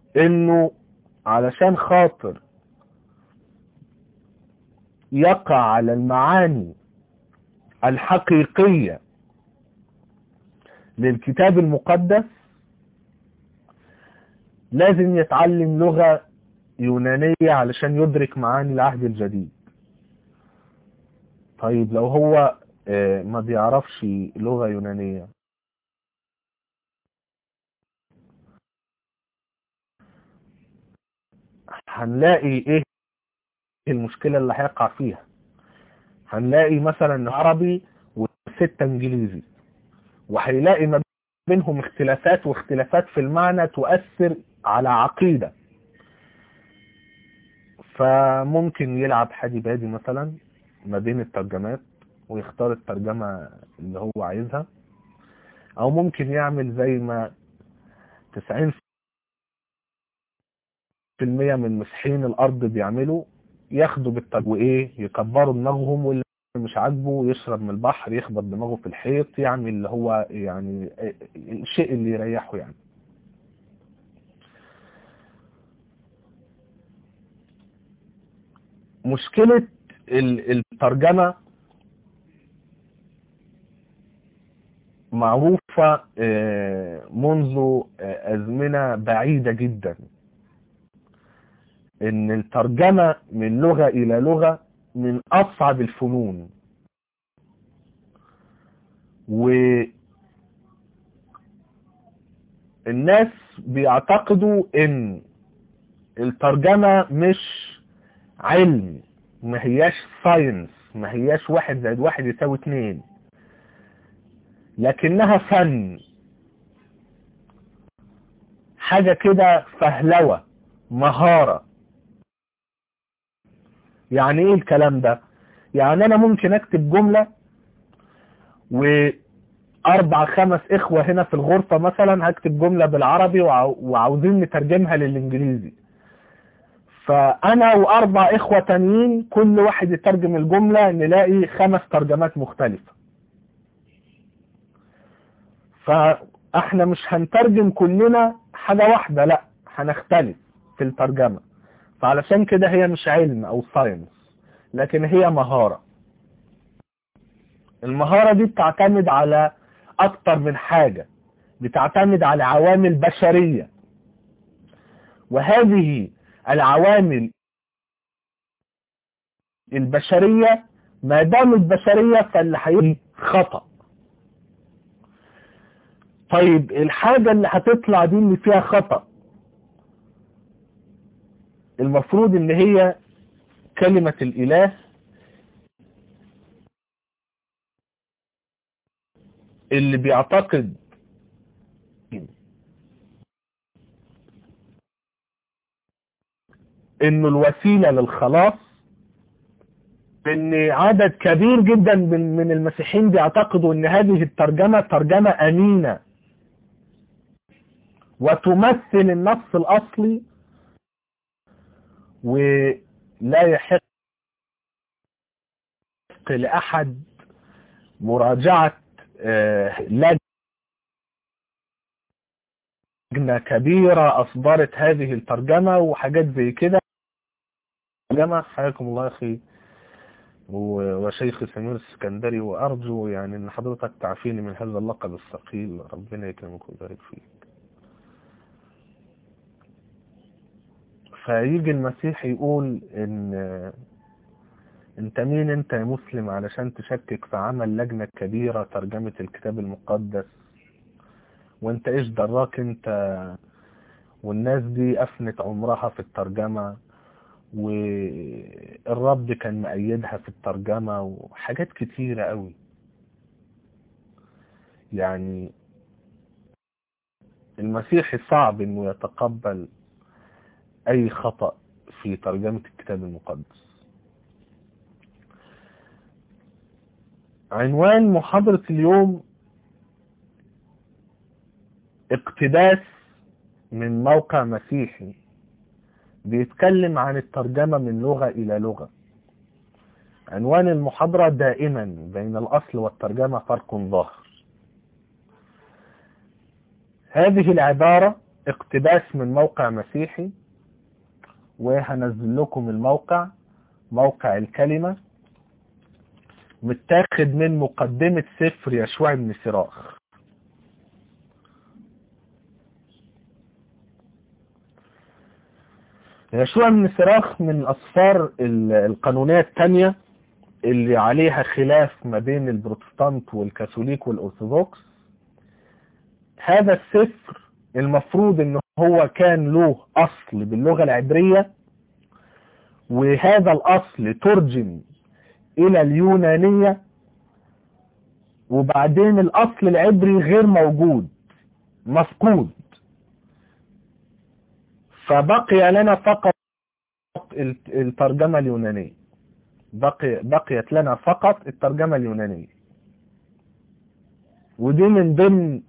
انه علشان خاطر يقع على المعاني الحقيقية للكتاب المقدس لازم يتعلم لغة يونانية علشان يدرك معاني العهد الجديد طيب لو هو ما بيعرفش لغة يونانية هنلاقي ايه المشكلة اللي هيقع فيها هنلاقي مثلا عربي وستة انجليزي وهيلاقي ما بينهم اختلافات واختلافات في المعنى تؤثر على عقيدة فممكن يلعب حادي بادي مثلا ما بين الترجمات ويختار الترجمة اللي هو عايزها او ممكن يعمل زي ما 90 في المية من مسيحيين الارض بيعملوا ياخدوا بالترجمة وايه يكبروا دماغهم واللي مش عاجبه يشرب من البحر يخبط دماغه في الحيط يعمل اللي هو يعني الشيء اللي يريحه يعني مشكلة الترجمة معروفة منذ أزمنة بعيدة جدا ان الترجمة من لغة الى لغة من اصعب الفنون والناس بيعتقدوا ان الترجمة مش علم ما هياش ساينس ما هياش واحد زائد واحد يساوي اتنين لكنها فن حاجة كده فهلوة مهارة يعني ايه الكلام ده يعني انا ممكن اكتب جملة واربع خمس اخوة هنا في الغرفة مثلا هكتب جملة بالعربي وعاوزين نترجمها للانجليزي فانا واربع اخوة تانيين كل واحد يترجم الجملة نلاقي خمس ترجمات مختلفة فاحنا مش هنترجم كلنا حاجة واحدة لا هنختلف في الترجمة فعلشان كده هي مش علم او ساينس لكن هي مهارة المهارة دي بتعتمد على اكتر من حاجة بتعتمد على عوامل بشرية وهذه العوامل البشرية ما دامت بشرية فاللي هيجي خطأ طيب الحاجة اللي هتطلع دي اللي فيها خطأ المفروض ان هي كلمة الاله اللي بيعتقد انه الوسيلة للخلاص ان عدد كبير جدا من من المسيحيين بيعتقدوا ان هذه الترجمة ترجمة امينة وتمثل النص الاصلي ولا يحق لأحد مراجعة لجنة كبيرة أصدرت هذه الترجمة وحاجات زي كده ترجمة حياكم الله أخي وشيخ سمير السكندري وأرجو يعني أن حضرتك تعفيني من هذا اللقب الثقيل ربنا يكرمك ويبارك فيك فيجي المسيح يقول ان انت مين انت يا مسلم علشان تشكك في عمل لجنة كبيرة ترجمة الكتاب المقدس وانت ايش دراك انت والناس دي افنت عمرها في الترجمة والرب كان مأيدها في الترجمة وحاجات كتيرة قوي يعني المسيحي صعب انه يتقبل اي خطأ في ترجمة الكتاب المقدس عنوان محاضرة اليوم اقتباس من موقع مسيحي بيتكلم عن الترجمة من لغة إلى لغة عنوان المحاضرة دائما بين الأصل والترجمة فرق ظاهر هذه العبارة اقتباس من موقع مسيحي وهنزل لكم الموقع موقع الكلمة متاخد من مقدمة سفر يشوع بن سراخ يشوع بن سراخ من الأصفار القانونية الثانية اللي عليها خلاف ما بين البروتستانت والكاثوليك والأرثوذكس هذا السفر المفروض ان هو كان له اصل باللغة العبرية وهذا الاصل ترجم الى اليونانية وبعدين الاصل العبري غير موجود مفقود فبقي لنا فقط الترجمة اليونانية بقي بقيت لنا فقط الترجمة اليونانية ودي من ضمن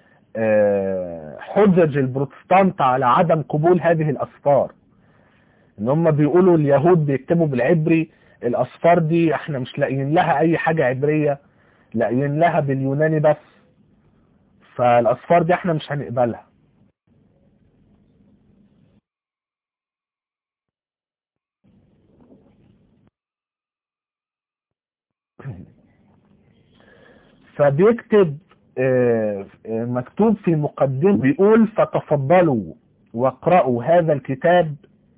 حجج البروتستانت على عدم قبول هذه الأسفار ان هم بيقولوا اليهود بيكتبوا بالعبري الأسفار دي احنا مش لاقيين لها اي حاجة عبرية لاقيين لها باليوناني بس فالأسفار دي احنا مش هنقبلها فبيكتب مكتوب في مقدمة بيقول فتفضلوا واقرأوا هذا الكتاب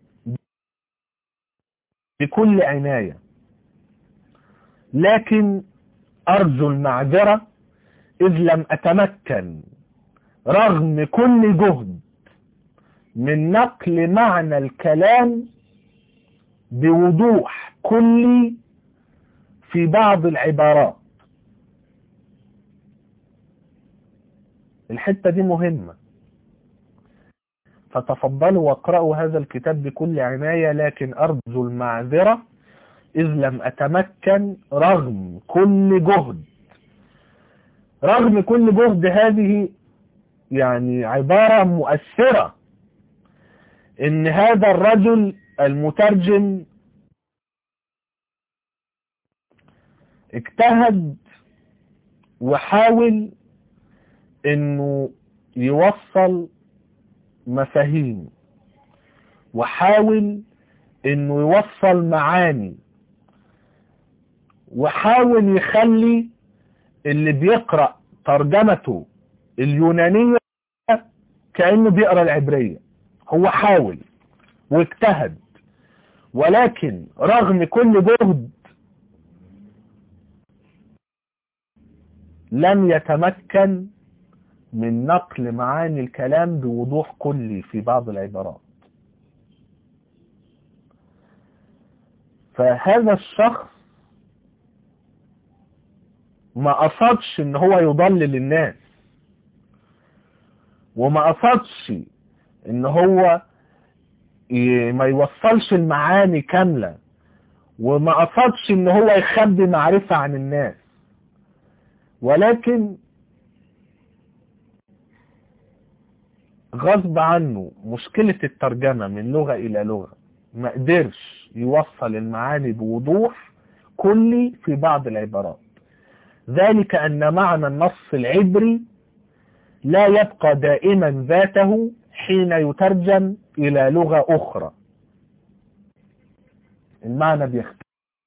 بكل عناية لكن أرجو المعذرة إذ لم أتمكن رغم كل جهد من نقل معنى الكلام بوضوح كلي في بعض العبارات الحتة دي مهمة فتفضلوا واقرأوا هذا الكتاب بكل عناية لكن أرجو المعذرة إذ لم أتمكن رغم كل جهد رغم كل جهد هذه يعني عبارة مؤثرة إن هذا الرجل المترجم اجتهد وحاول انه يوصل مفاهيم وحاول انه يوصل معاني وحاول يخلي اللي بيقرأ ترجمته اليونانية كأنه بيقرأ العبرية هو حاول واجتهد ولكن رغم كل جهد لم يتمكن من نقل معاني الكلام بوضوح كلي في بعض العبارات فهذا الشخص ما قصدش ان هو يضلل الناس وما قصدش ان هو ما يوصلش المعاني كاملة وما قصدش ان هو يخبي معرفة عن الناس ولكن غصب عنه مشكلة الترجمة من لغة إلى لغة ما قدرش يوصل المعاني بوضوح كلي في بعض العبارات ذلك أن معنى النص العبري لا يبقى دائما ذاته حين يترجم إلى لغة أخرى المعنى بيختلف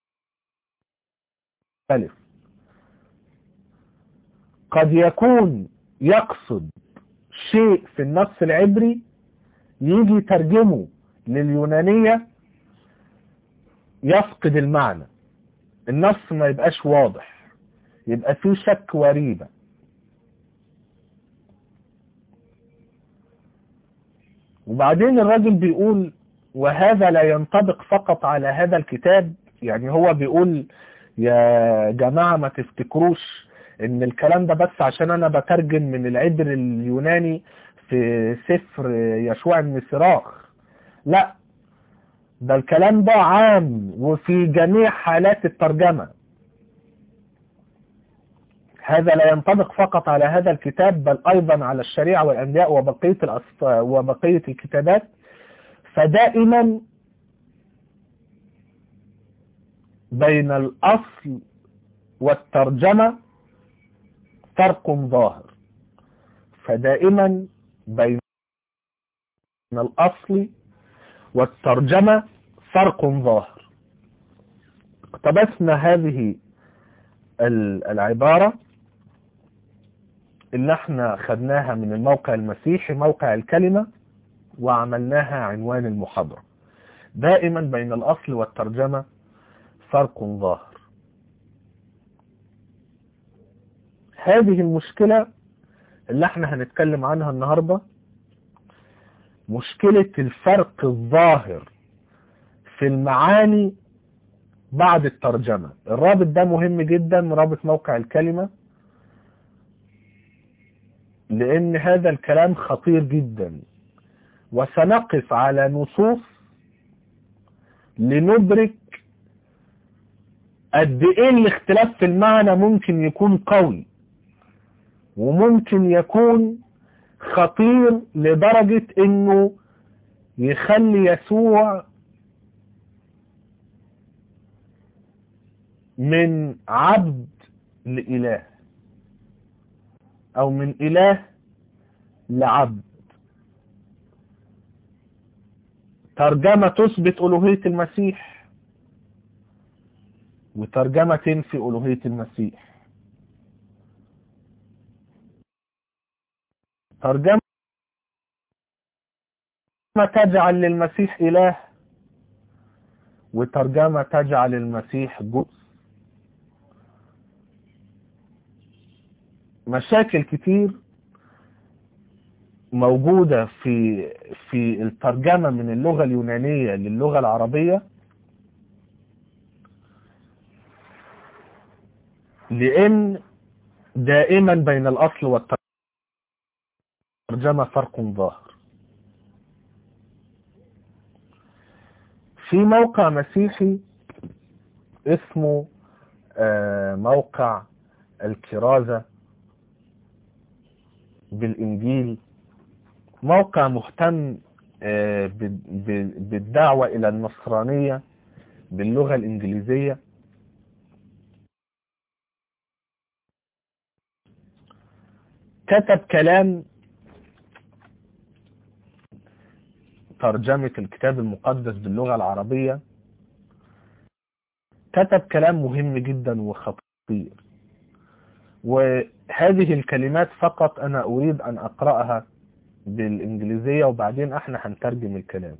قد يكون يقصد شيء في النص العبري يجي يترجمه لليونانية يفقد المعنى النص ما يبقاش واضح يبقى فيه شك وريبة وبعدين الراجل بيقول وهذا لا ينطبق فقط على هذا الكتاب يعني هو بيقول يا جماعة ما تفتكروش ان الكلام ده بس عشان انا بترجم من العبر اليوناني في سفر يشوع بن سراخ لا ده الكلام ده عام وفي جميع حالات الترجمة هذا لا ينطبق فقط على هذا الكتاب بل أيضا على الشريعة والأنبياء وبقية, الأصف... وبقية الكتابات فدائما بين الأصل والترجمة فرق ظاهر فدائما بين الأصل والترجمة فرق ظاهر اقتبسنا هذه العبارة اللي احنا خدناها من الموقع المسيحي موقع الكلمة وعملناها عنوان المحاضرة دائما بين الأصل والترجمة فرق ظاهر هذه المشكلة اللي احنا هنتكلم عنها النهاردة مشكلة الفرق الظاهر في المعاني بعد الترجمة الرابط ده مهم جدا رابط موقع الكلمة لان هذا الكلام خطير جدا وسنقف على نصوص لندرك قد ايه الاختلاف في المعنى ممكن يكون قوي وممكن يكون خطير لدرجة انه يخلي يسوع من عبد لإله او من اله لعبد ترجمة تثبت ألوهية المسيح وترجمة تنفي ألوهية المسيح ترجمة تجعل للمسيح إله وترجمة تجعل المسيح جزء مشاكل كتير موجودة في في الترجمة من اللغة اليونانية للغة العربية لأن دائما بين الأصل والترجمة فرق ظاهر في موقع مسيحي اسمه موقع الكرازة بالإنجيل موقع مهتم بالدعوة إلى النصرانية باللغة الإنجليزية كتب كلام ترجمة الكتاب المقدس باللغة العربية كتب كلام مهم جدا وخطير وهذه الكلمات فقط أنا أريد أن أقرأها بالإنجليزية وبعدين احنا هنترجم الكلام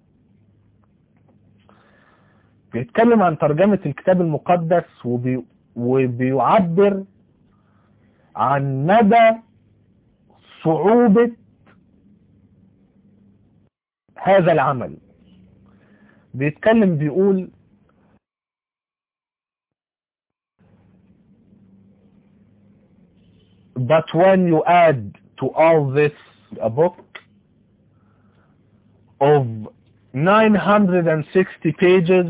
بيتكلم عن ترجمة الكتاب المقدس وبي وبيعبر عن مدى صعوبة هذا العمل بيتكلم بيقول but when you add to all this a book of 960 pages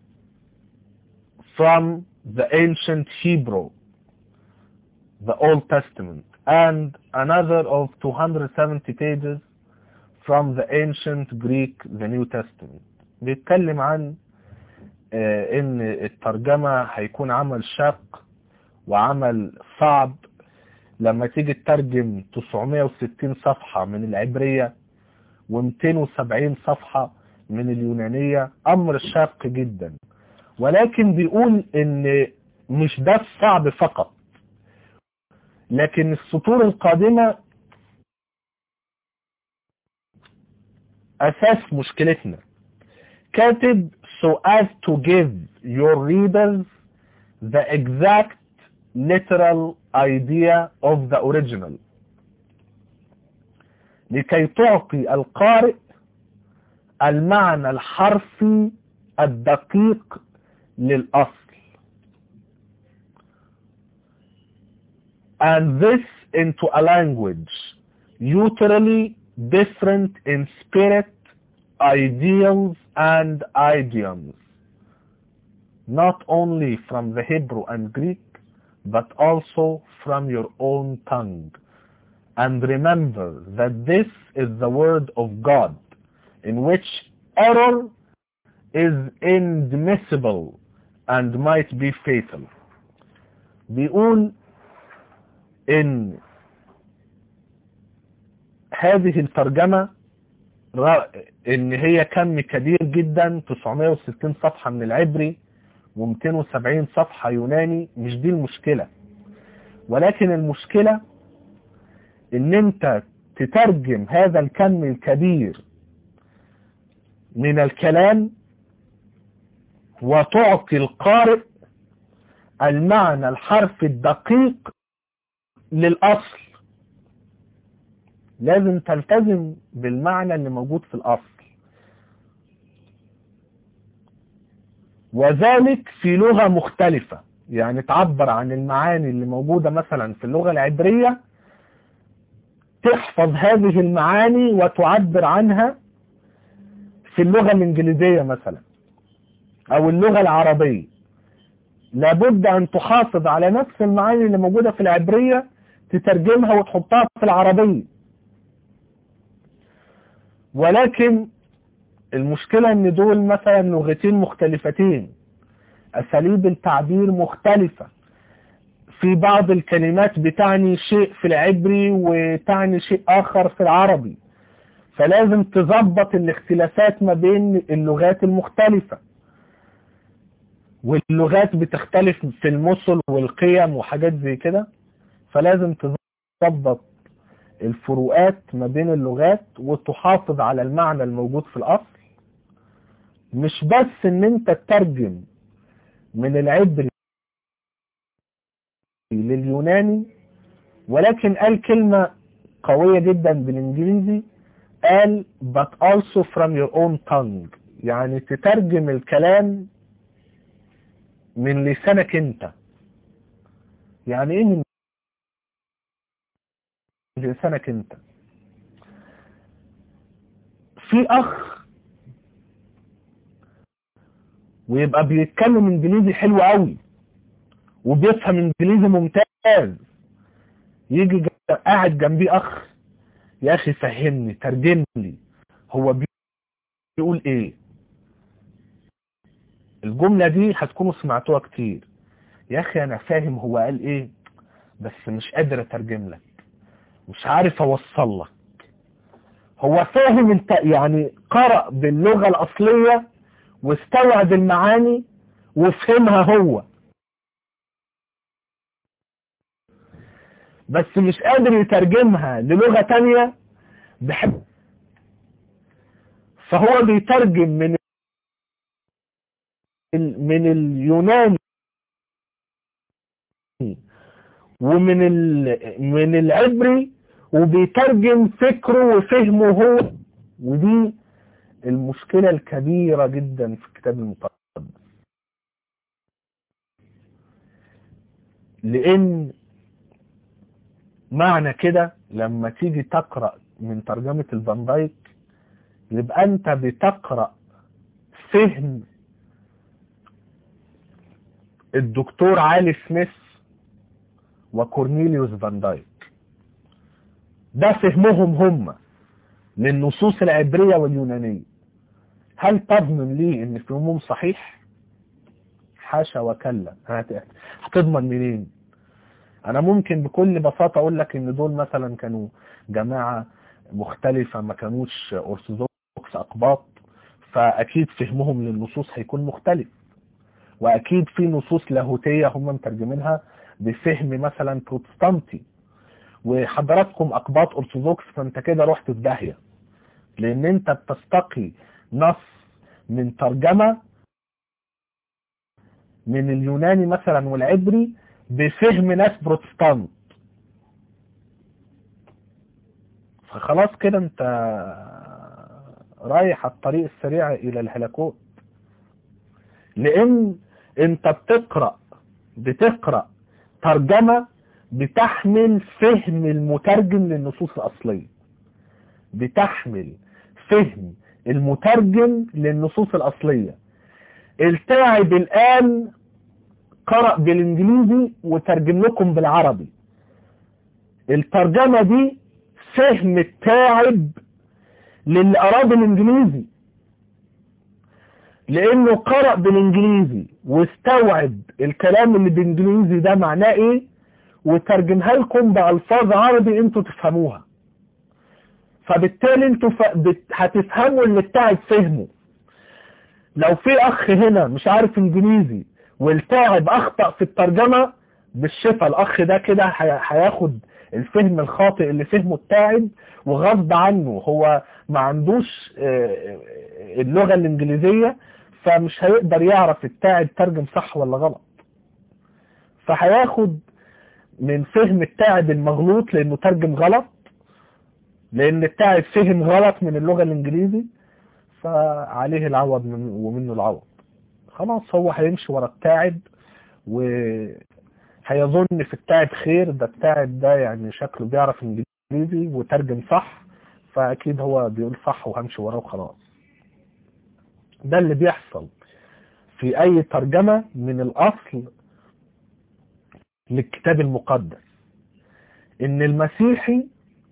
from the ancient Hebrew, the Old Testament, and another of 270 pages from the ancient Greek, the New Testament. بيتكلم عن ان الترجمة هيكون عمل شاق وعمل صعب لما تيجي تترجم 960 صفحة من العبرية و270 صفحة من اليونانية امر شاق جدا ولكن بيقول ان مش ده الصعب فقط لكن السطور القادمة اساس مشكلتنا كاتب so as to give your readers the exact literal idea of the original لكي تعطي القارئ المعنى الحرفي الدقيق للأصل and this into a language utterly different in spirit, ideals and idioms not only from the Hebrew and Greek but also from your own tongue. And remember that this is the word of God, in which error is indemnifiable and might be fatal. بيقول إن هذه الترجمة ان هي كم كبير جدا 960 صفحة من العبري و270 صفحة يوناني مش دي المشكلة ولكن المشكلة ان انت تترجم هذا الكم الكبير من الكلام وتعطي القارئ المعنى الحرفي الدقيق للأصل لازم تلتزم بالمعنى اللي موجود في الأصل وذلك في لغة مختلفة يعني تعبر عن المعاني اللي موجودة مثلا في اللغة العبرية تحفظ هذه المعاني وتعبر عنها في اللغة الإنجليزية مثلا أو اللغة العربية لابد أن تحافظ على نفس المعاني اللي موجودة في العبرية تترجمها وتحطها في العربية ولكن المشكلة ان دول مثلا لغتين مختلفتين اساليب التعبير مختلفة في بعض الكلمات بتعني شيء في العبري وتعني شيء اخر في العربي فلازم تظبط الاختلافات ما بين اللغات المختلفة واللغات بتختلف في المثل والقيم وحاجات زي كده فلازم تظبط الفروقات ما بين اللغات وتحافظ على المعنى الموجود في الأصل مش بس ان انت تترجم من العبري لليوناني ولكن قال كلمة قوية جدا بالانجليزي قال but also from your own tongue يعني تترجم الكلام من لسانك انت يعني ايه من لسانك انت في اخ ويبقى بيتكلم انجليزي حلو قوي وبيفهم انجليزي ممتاز يجي قاعد جنبيه اخ يا اخي فهمني ترجم لي هو بيقول ايه الجملة دي هتكونوا سمعتوها كتير يا اخي انا فاهم هو قال ايه بس مش قادر اترجم لك مش عارف اوصل لك هو فاهم انت يعني قرأ باللغة الاصلية واستوعب المعاني وفهمها هو بس مش قادر يترجمها للغة تانية بحب فهو بيترجم من من اليوناني ومن من العبري وبيترجم فكره وفهمه هو ودي المشكلة الكبيرة جدا في الكتاب المقدس لان معنى كده لما تيجي تقرأ من ترجمة الفان دايك يبقى انت بتقرأ فهم الدكتور علي سميث وكورنيليوس فان دايك ده فهمهم هم للنصوص العبرية واليونانية هل تضمن لي ان فهمهم صحيح حاشا وكلا هتضمن منين انا ممكن بكل بساطة اقول لك ان دول مثلا كانوا جماعة مختلفة ما كانوش ارثوذكس اقباط فاكيد فهمهم للنصوص هيكون مختلف واكيد في نصوص لاهوتية هم مترجمينها بفهم مثلا بروتستانتي وحضراتكم اقباط ارثوذكس فانت كده رحت في داهية لان انت بتستقي نص من ترجمة من اليوناني مثلا والعبري بفهم ناس بروتستانت فخلاص كده انت رايح على الطريق السريع الى الهلاكوت لان انت بتقرأ بتقرأ ترجمة بتحمل فهم المترجم للنصوص الأصلية بتحمل فهم المترجم للنصوص الأصلية التاعب الآن قرأ بالإنجليزي وترجم لكم بالعربي الترجمة دي فهم التاعب للي أراد الإنجليزي لأنه قرأ بالإنجليزي واستوعب الكلام اللي بالإنجليزي ده معناه إيه وترجمها لكم بألفاظ عربي انتوا تفهموها فبالتالي انتوا ف... بت... هتفهموا اللي التاعب فهمه لو في اخ هنا مش عارف انجليزي والتاعب اخطأ في الترجمة بالشفا الاخ ده كده هياخد الفهم الخاطئ اللي فهمه التاعب وغصب عنه هو ما عندوش اللغة الانجليزية فمش هيقدر يعرف التاعب ترجم صح ولا غلط فهياخد من فهم التاعب المغلوط لانه ترجم غلط لان التاعب فهم غلط من اللغة الانجليزي فعليه العوض من ومنه العوض خلاص هو هيمشي ورا التاعب وهيظن في التاعب خير ده التاعب ده يعني شكله بيعرف انجليزي وترجم صح فاكيد هو بيقول صح وهمشي وراه وخلاص ده اللي بيحصل في اي ترجمة من الاصل للكتاب المقدس ان المسيحي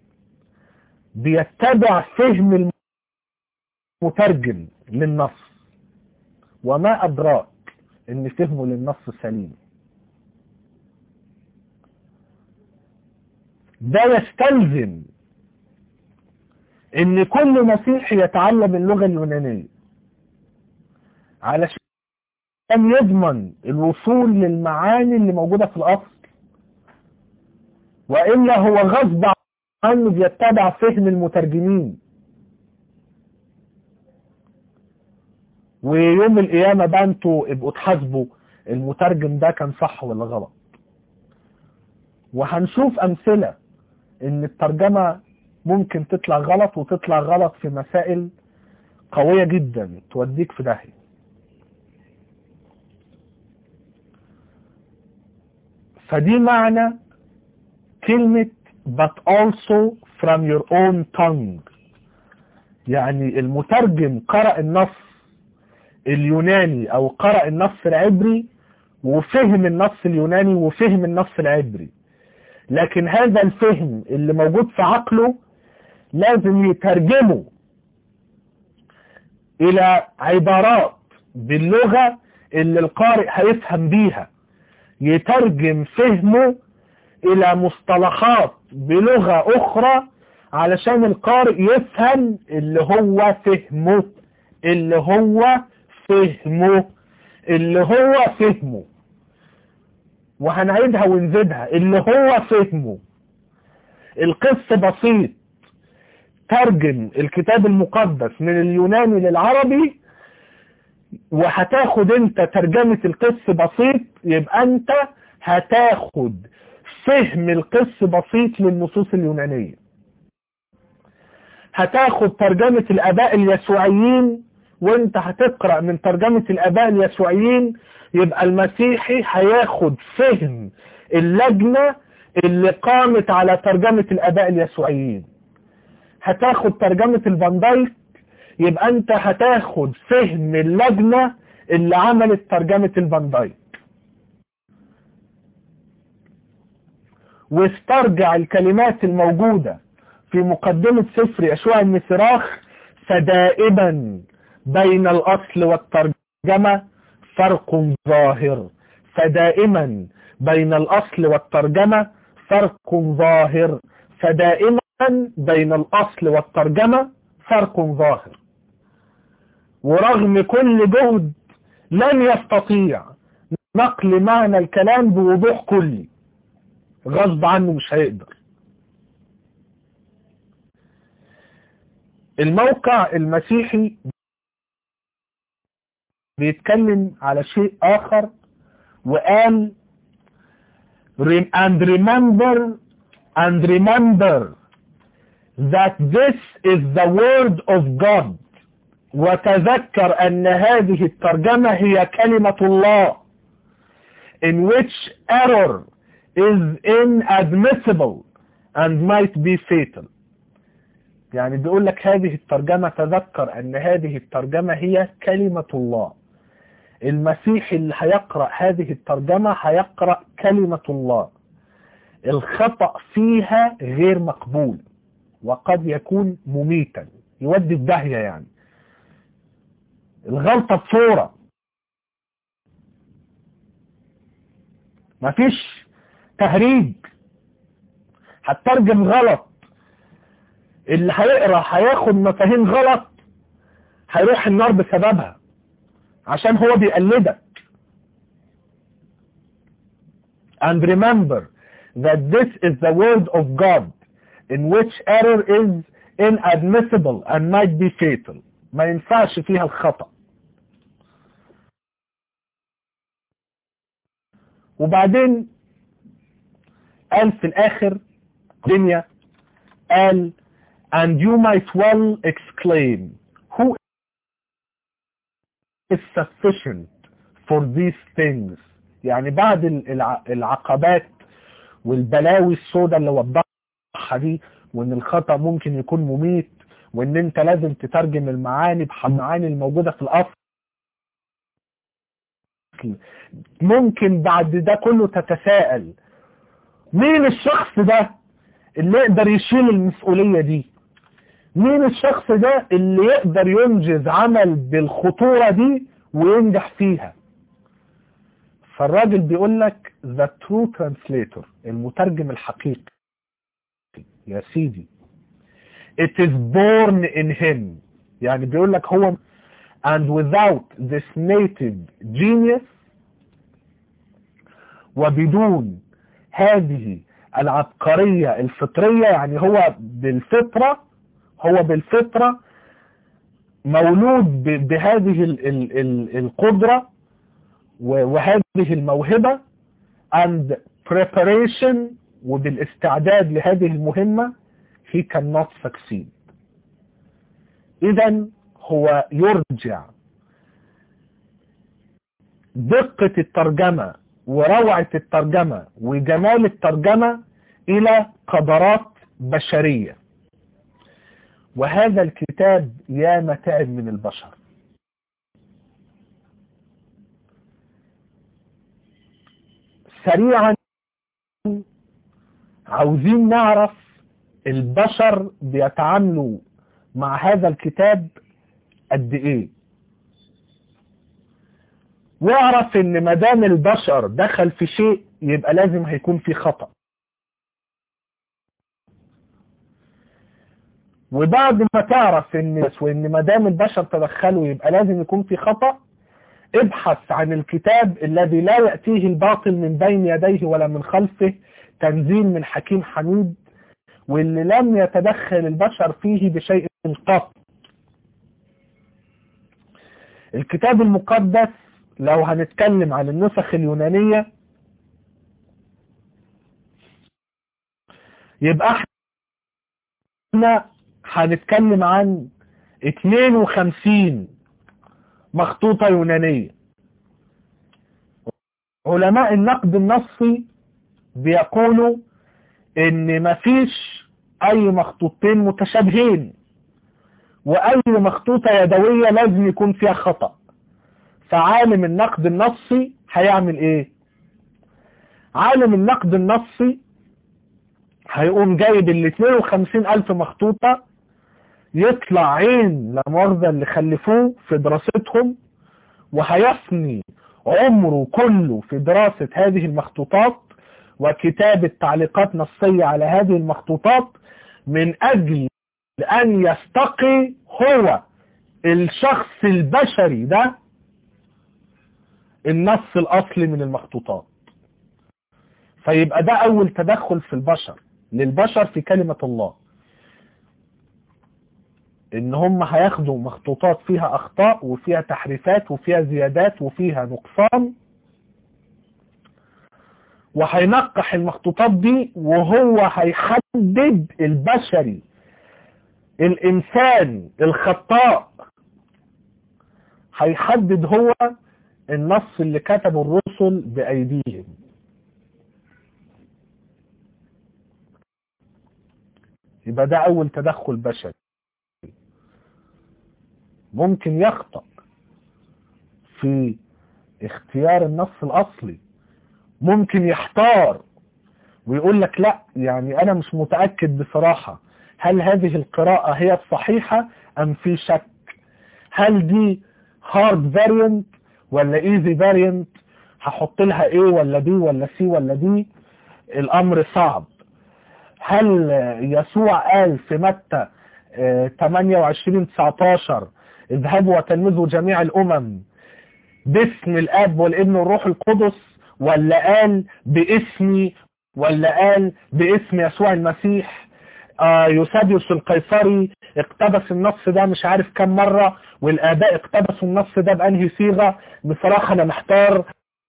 بيتبع فهم المترجم للنص وما أدراك ان فهمه للنص سليم ده يستلزم ان كل مسيحي يتعلم اللغة اليونانية علشان يضمن الوصول للمعاني اللي موجودة في الأصل وإلا هو غصب عنه بيتبع فهم المترجمين ويوم القيامة بقى انتوا ابقوا تحاسبوا المترجم ده كان صح ولا غلط وهنشوف امثلة ان الترجمة ممكن تطلع غلط وتطلع غلط في مسائل قوية جدا توديك في داهية فدي معنى كلمة but also from your own tongue يعني المترجم قرأ النص اليوناني او قرأ النص العبري وفهم النص اليوناني وفهم النص العبري لكن هذا الفهم اللي موجود في عقله لازم يترجمه الى عبارات باللغة اللي القارئ هيفهم بيها يترجم فهمه الى مصطلحات بلغة اخرى علشان القارئ يفهم اللي هو فهمه اللي هو فهمه اللي هو فهمه وهنعيدها ونزيدها اللي هو فهمه القس بسيط ترجم الكتاب المقدس من اليوناني للعربي وهتاخد انت ترجمة القس بسيط يبقى انت هتاخد فهم القس بسيط للنصوص اليونانية هتاخد ترجمة الاباء اليسوعيين وانت هتقرأ من ترجمة الاباء اليسوعيين يبقى المسيحي هياخد فهم اللجنة اللي قامت على ترجمة الاباء اليسوعيين هتاخد ترجمة البندايك يبقى انت هتاخد فهم اللجنة اللي عملت ترجمة البندايك واسترجع الكلمات الموجودة في مقدمة سفر يشوع المسراخ فدائما بين الأصل والترجمة فرق ظاهر فدائما بين الأصل والترجمة فرق ظاهر فدائما بين الأصل والترجمة فرق ظاهر ورغم كل جهد لن يستطيع نقل معنى الكلام بوضوح كلي غصب عنه مش هيقدر الموقع المسيحي بيتكلم على شيء آخر وقال and remember and remember that this is the word of God وتذكر أن هذه الترجمة هي كلمة الله in which error is inadmissible and might be fatal يعني بيقول لك هذه الترجمة تذكر أن هذه الترجمة هي كلمة الله المسيح اللي هيقرأ هذه الترجمة هيقرأ كلمة الله الخطأ فيها غير مقبول وقد يكون مميتا يودي في داهية يعني الغلطة بصورة مفيش تهريج هترجم غلط اللي هيقرا هياخد مفاهيم غلط هيروح النار بسببها عشان هو بيقلدك and remember that this is the word of God in which error is inadmissible and might be fatal ما ينفعش فيها الخطأ وبعدين قال في الاخر دنيا قال and you might well exclaim who is sufficient for these things يعني بعد الع- العقبات والبلاوي السوداء اللي وضحها دي وان الخطأ ممكن يكون مميت وان انت لازم تترجم المعاني بالمعاني الموجودة في الاصل ممكن بعد ده كله تتساءل مين الشخص ده اللي يقدر يشيل المسؤولية دي مين الشخص ده اللي يقدر ينجز عمل بالخطورة دي وينجح فيها فالراجل بيقول لك the true translator المترجم الحقيقي يا سيدي it is born in him يعني بيقول لك هو and without this native genius وبدون هذه العبقرية الفطرية يعني هو بالفطرة هو بالفطرة مولود ب- بهذه ال ال ال القدرة و- وهذه الموهبة and preparation وبالاستعداد لهذه المهمة he cannot succeed إذا هو يرجع دقة الترجمة وروعة الترجمة وجمال الترجمة إلى قدرات بشرية وهذا الكتاب يا تعب من البشر سريعا عاوزين نعرف البشر بيتعاملوا مع هذا الكتاب قد ايه واعرف ان ما دام البشر دخل في شيء يبقى لازم هيكون في خطأ وبعد ما تعرف ان وان ما دام البشر تدخلوا يبقى لازم يكون في خطأ ابحث عن الكتاب الذي لا يأتيه الباطل من بين يديه ولا من خلفه تنزيل من حكيم حميد واللي لم يتدخل البشر فيه بشيء قط الكتاب المقدس لو هنتكلم عن النسخ اليونانية يبقى احنا هنتكلم عن 52 مخطوطة يونانية علماء النقد النصي بيقولوا ان مفيش اي مخطوطتين متشابهين واي مخطوطة يدوية لازم يكون فيها خطأ فعالم النقد النصي هيعمل ايه عالم النقد النصي هيقوم جايب ال 52 الف مخطوطة يطلع عين لمؤاخذة اللي خلفوه في دراستهم وهيفني عمره كله في دراسة هذه المخطوطات وكتابة تعليقات نصية على هذه المخطوطات من أجل أن يستقي هو الشخص البشري ده النص الأصلي من المخطوطات فيبقى ده أول تدخل في البشر للبشر في كلمة الله ان هم هياخدوا مخطوطات فيها اخطاء وفيها تحريفات وفيها زيادات وفيها نقصان وهينقح المخطوطات دي وهو هيحدد البشري الانسان الخطاء هيحدد هو النص اللي كتبه الرسل بايديهم يبقى ده اول تدخل بشري ممكن يخطأ في اختيار النص الاصلي ممكن يحتار ويقول لك لا يعني انا مش متأكد بصراحة هل هذه القراءة هي الصحيحة ام في شك هل دي هارد فاريانت ولا ايزي فاريانت هحط لها ايه ولا دي ولا سي ولا دي الامر صعب هل يسوع قال في متى 28 19 اذهبوا وتلمذوا جميع الامم باسم الاب والابن والروح القدس ولا قال باسمي ولا قال باسم يسوع المسيح آه يوساديوس القيصري اقتبس النص ده مش عارف كم مرة والآباء اقتبسوا النص ده بأنهي صيغة بصراحة أنا محتار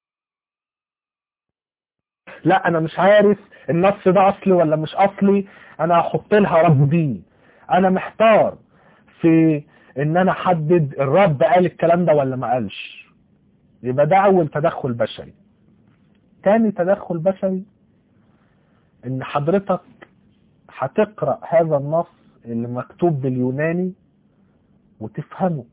لا أنا مش عارف النص ده أصلي ولا مش أصلي أنا هحط لها ربي أنا محتار في إن أنا أحدد الرب قال الكلام ده ولا ما قالش يبقى ده أول تدخل بشري تاني تدخل بشري إن حضرتك هتقرأ هذا النص اللي مكتوب باليوناني وتفهمه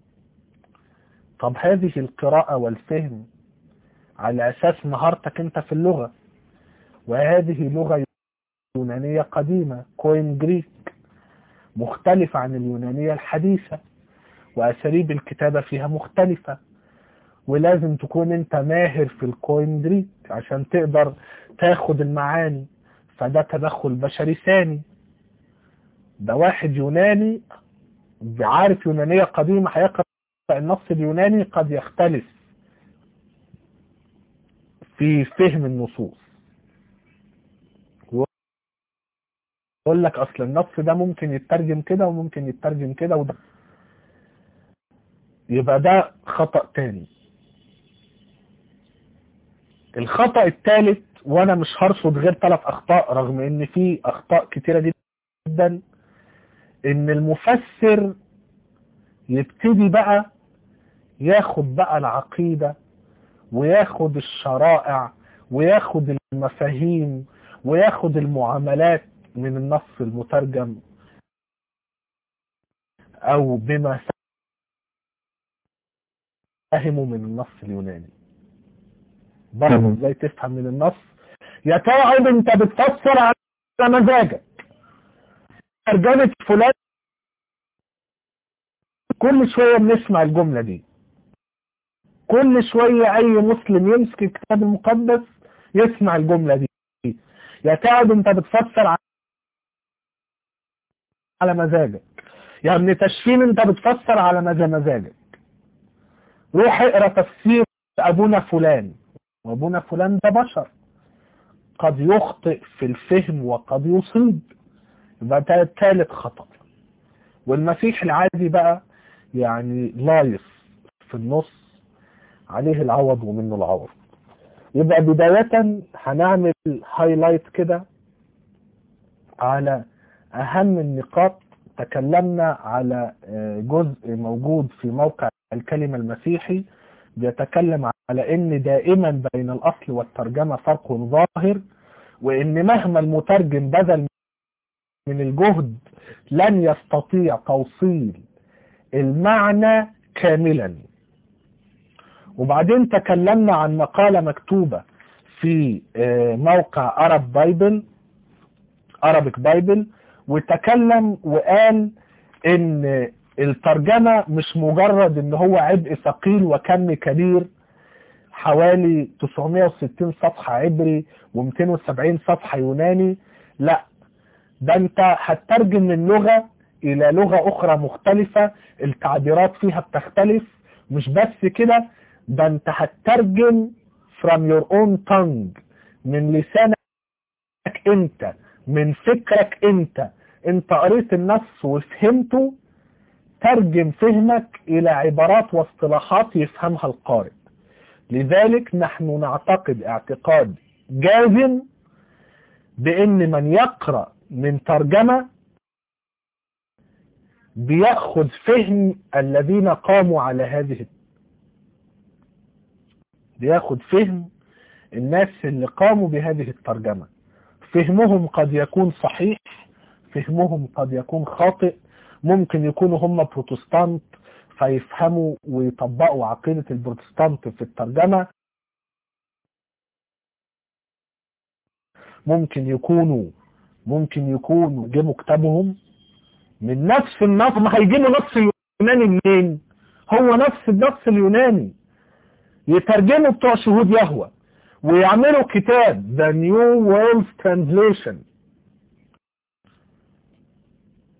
طب هذه القراءة والفهم على أساس مهارتك أنت في اللغة وهذه لغة يونانية قديمة كوين جريك مختلفة عن اليونانية الحديثة وأساليب الكتابة فيها مختلفة ولازم تكون أنت ماهر في الكوين جريك عشان تقدر تاخد المعاني فده تدخل بشري ثاني ده واحد يوناني عارف يونانية قديمة هيقرأ النص اليوناني قد يختلف في فهم النصوص يقول لك اصل النص ده ممكن يترجم كده وممكن يترجم كده وده يبقى ده خطأ تاني الخطأ الثالث وانا مش هرصد غير ثلاث اخطاء رغم ان في اخطاء كتيرة جدا ان المفسر يبتدي بقى ياخد بقى العقيدة وياخد الشرائع وياخد المفاهيم وياخد المعاملات من النص المترجم او بما فهمه من النص اليوناني برضه ازاي تفهم من النص يا تقعد انت بتفسر على مزاجك ترجمة فلان كل شوية بنسمع الجملة دي كل شوية اي مسلم يمسك الكتاب المقدس يسمع الجملة دي يا تقعد انت بتفسر على مزاجك يا ابن تشفين انت بتفسر على مزاجك روح اقرا تفسير ابونا فلان وابونا فلان ده بشر قد يخطئ في الفهم وقد يصيب يبقى ده ثالث خطأ والمسيح العادي بقى يعني لايص في النص عليه العوض ومنه العوض يبقى بداية هنعمل هايلايت كده على اهم النقاط تكلمنا على جزء موجود في موقع الكلمة المسيحي بيتكلم على ان دائما بين الاصل والترجمة فرق ظاهر وان مهما المترجم بذل من الجهد لن يستطيع توصيل المعنى كاملا وبعدين تكلمنا عن مقالة مكتوبة في موقع أرب بايبل أرابيك بايبل وتكلم وقال ان الترجمة مش مجرد ان هو عبء ثقيل وكم كبير حوالي 960 صفحة عبري و270 صفحة يوناني لا ده انت هتترجم من لغة الى لغة اخرى مختلفة التعبيرات فيها بتختلف مش بس كده ده انت هتترجم from your own tongue من لسانك انت من فكرك انت انت قريت النص وفهمته ترجم فهمك الى عبارات واصطلاحات يفهمها القارئ لذلك نحن نعتقد اعتقاد جازم بان من يقرأ من ترجمة بيأخذ فهم الذين قاموا على هذه بيأخذ فهم الناس اللي قاموا بهذه الترجمة فهمهم قد يكون صحيح فهمهم قد يكون خاطئ ممكن يكونوا هم بروتستانت فيفهموا ويطبقوا عقيدة البروتستانت في الترجمة ممكن يكونوا ممكن يكونوا جابوا كتابهم من نفس النص ما هيجيبوا نص اليوناني منين هو نفس النص اليوناني يترجموا بتوع شهود يهوه ويعملوا كتاب The New World Translation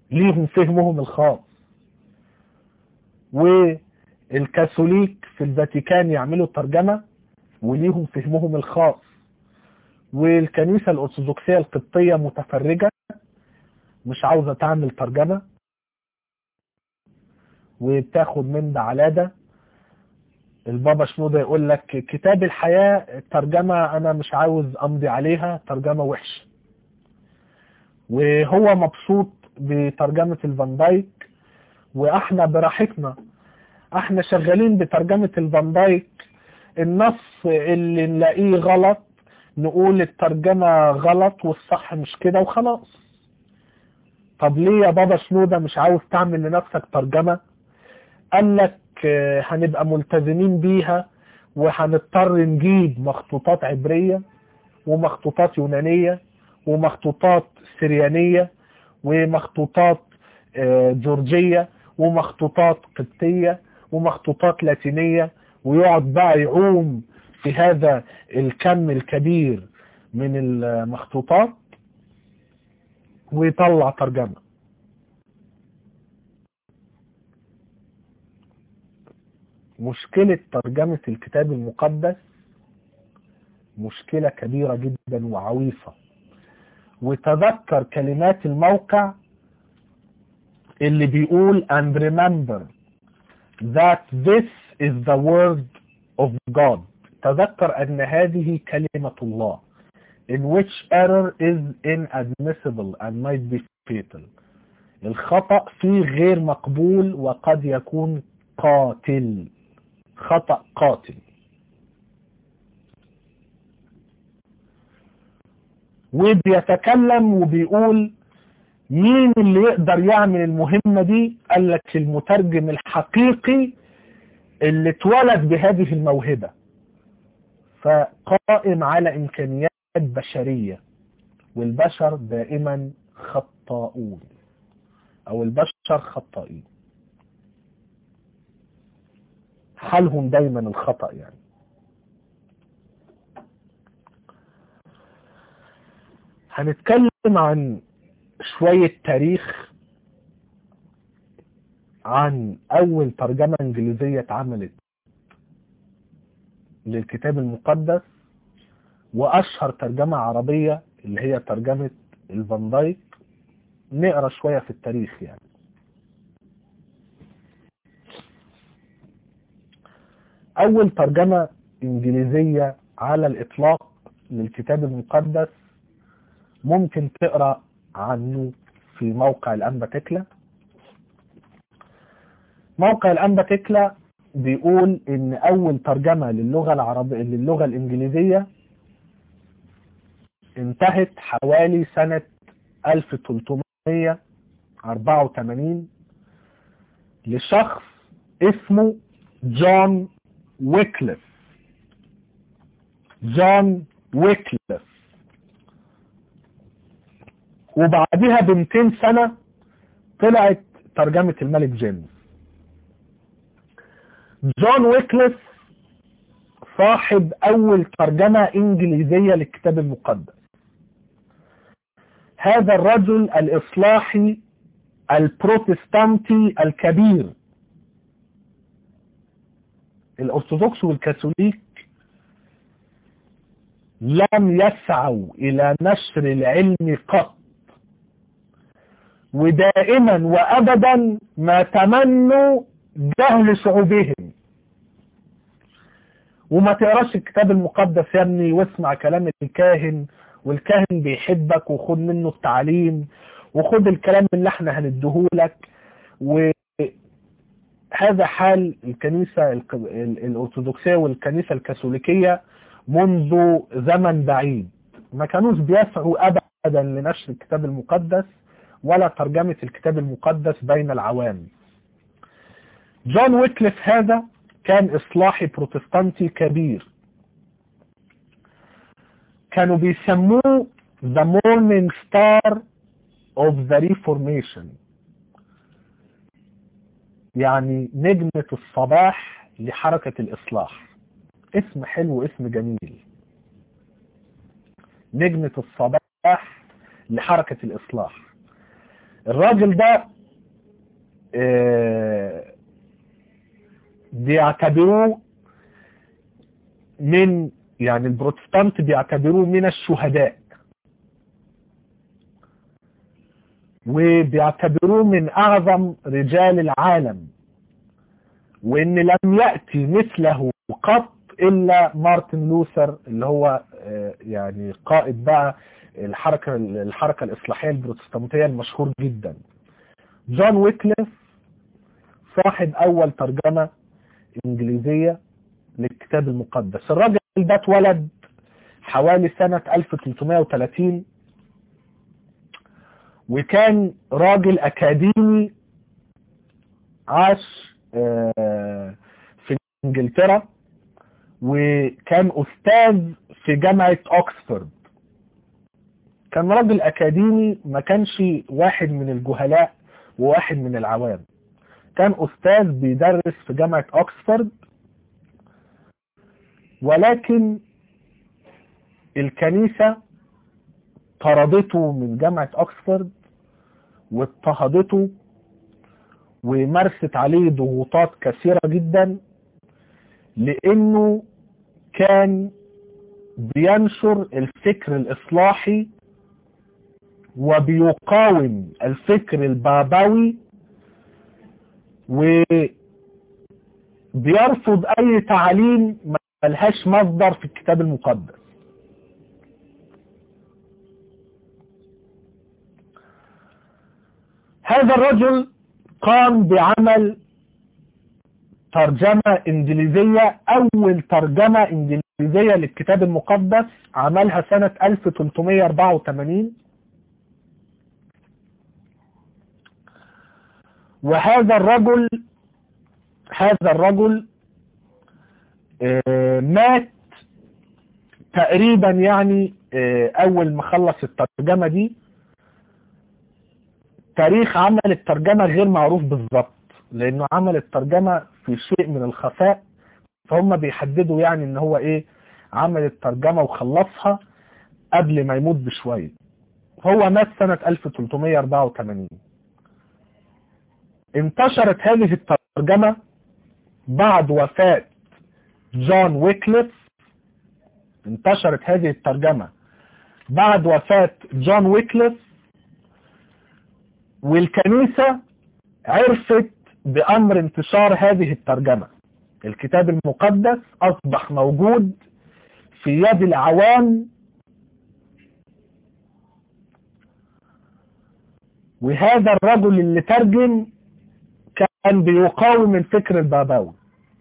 ليهم فهمهم الخاص والكاثوليك في الفاتيكان يعملوا ترجمة وليهم فهمهم الخاص والكنيسة الأرثوذكسية القبطية متفرجة مش عاوزة تعمل ترجمة وبتاخد من ده على ده البابا شنودة يقول لك كتاب الحياة ترجمة أنا مش عاوز أمضي عليها ترجمة وحشة وهو مبسوط بترجمة الفان دايك واحنا براحتنا احنا شغالين بترجمة الفان دايك النص اللي نلاقيه غلط نقول الترجمة غلط والصح مش كده وخلاص طب ليه يا بابا شنودة مش عاوز تعمل لنفسك ترجمة قال لك هنبقى ملتزمين بيها وهنضطر نجيب مخطوطات عبرية ومخطوطات يونانية ومخطوطات سريانية ومخطوطات جورجية ومخطوطات قبطية ومخطوطات لاتينية ويقعد بقى يعوم في هذا الكم الكبير من المخطوطات ويطلع ترجمة مشكلة ترجمة الكتاب المقدس مشكلة كبيرة جدا وعويصة وتذكر كلمات الموقع اللي بيقول and remember that this is the word of God تذكر أن هذه كلمة الله in which error is inadmissible and might be fatal الخطأ فيه غير مقبول وقد يكون قاتل خطأ قاتل وبيتكلم وبيقول مين اللي يقدر يعمل المهمة دي قال لك المترجم الحقيقي اللي اتولد بهذه الموهبة فقائم على إمكانيات بشرية والبشر دائما خطاؤون أو البشر خطائين حالهم دايما الخطأ يعني هنتكلم عن شوية تاريخ عن أول ترجمة إنجليزية اتعملت للكتاب المقدس وأشهر ترجمة عربية اللي هي ترجمة الفان دايك نقرا شوية في التاريخ يعني أول ترجمة إنجليزية على الإطلاق للكتاب المقدس ممكن تقرأ عنه في موقع الأنبا تكلا موقع الأنبا تكلا بيقول إن أول ترجمة للغة العربية للغة الإنجليزية انتهت حوالي سنة 1384 لشخص اسمه جون ويكلف جون ويكلف وبعدها ب 200 سنة طلعت ترجمة الملك جيمس جون ويكلف صاحب أول ترجمة إنجليزية للكتاب المقدس هذا الرجل الإصلاحي البروتستانتي الكبير الأرثوذكس والكاثوليك لم يسعوا إلى نشر العلم قط ودائما وأبدا ما تمنوا جهل شعوبهم وما تقراش الكتاب المقدس يا ابني واسمع كلام الكاهن والكاهن بيحبك وخد منه التعليم وخد الكلام اللي احنا هنديهولك وهذا حال الكنيسة الأرثوذكسية والكنيسة الكاثوليكية منذ زمن بعيد ما كانوش بيسعوا أبدا لنشر الكتاب المقدس ولا ترجمة الكتاب المقدس بين العوام جون ويكليف هذا كان إصلاحي بروتستانتي كبير كانوا بيسموه the morning star of the reformation يعني نجمة الصباح لحركة الإصلاح اسم حلو اسم جميل نجمة الصباح لحركة الإصلاح الراجل ده آه، بيعتبروه من يعني البروتستانت بيعتبروه من الشهداء وبيعتبروه من أعظم رجال العالم وإن لم يأتي مثله قط إلا مارتن لوثر اللي هو آه، يعني قائد بقى الحركة الحركة الإصلاحية البروتستانتية المشهور جدا جون ويكليف صاحب أول ترجمة إنجليزية للكتاب المقدس الراجل ده اتولد حوالي سنة 1330 وكان راجل أكاديمي عاش آه، في انجلترا وكان أستاذ في جامعة أكسفورد كان راجل أكاديمي ما كانش واحد من الجهلاء وواحد من العوام كان أستاذ بيدرس في جامعة أكسفورد ولكن الكنيسة طردته من جامعة أكسفورد واضطهدته ومارست عليه ضغوطات كثيرة جدا لأنه كان بينشر الفكر الإصلاحي وبيقاوم الفكر البابوي وبيرفض أي تعليم ملهاش مصدر في الكتاب المقدس هذا الرجل قام بعمل ترجمة انجليزية اول ترجمة انجليزية للكتاب المقدس عملها سنة 1384 وهذا الرجل هذا الرجل آه، مات تقريبا يعني آه، اول ما خلص الترجمة دي تاريخ عمل الترجمة غير معروف بالظبط لانه عمل الترجمة في شيء من الخفاء فهم بيحددوا يعني ان هو ايه عمل الترجمة وخلصها قبل ما يموت بشوية هو مات سنة 1384 انتشرت هذه الترجمة بعد وفاة جون ويكليف انتشرت هذه الترجمة بعد وفاة جون ويكليف والكنيسة عرفت بأمر انتشار هذه الترجمة الكتاب المقدس أصبح موجود في يد العوام وهذا الرجل اللي ترجم كان بيقاوم الفكر البابوي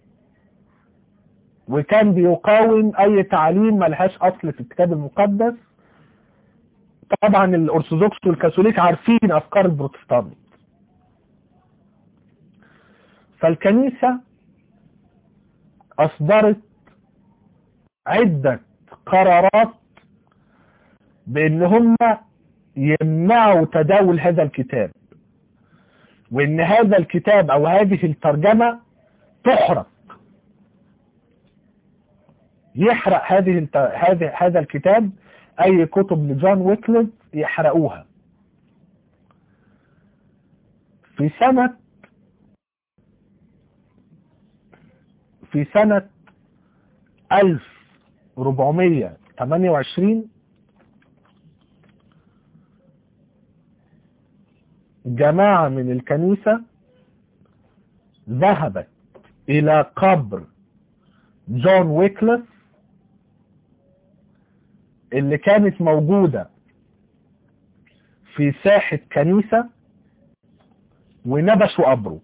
وكان بيقاوم اي تعليم ملهاش اصل في الكتاب المقدس طبعا الارثوذكس والكاثوليك عارفين افكار البروتستانت فالكنيسة اصدرت عدة قرارات بان هم يمنعوا تداول هذا الكتاب وان هذا الكتاب او هذه الترجمة تحرق يحرق هذه الت... هذا هذا الكتاب اي كتب لجون ويكليف يحرقوها في سنة في سنة 1428 جماعة من الكنيسة ذهبت إلى قبر جون ويكلس اللي كانت موجودة في ساحة كنيسة ونبشوا قبره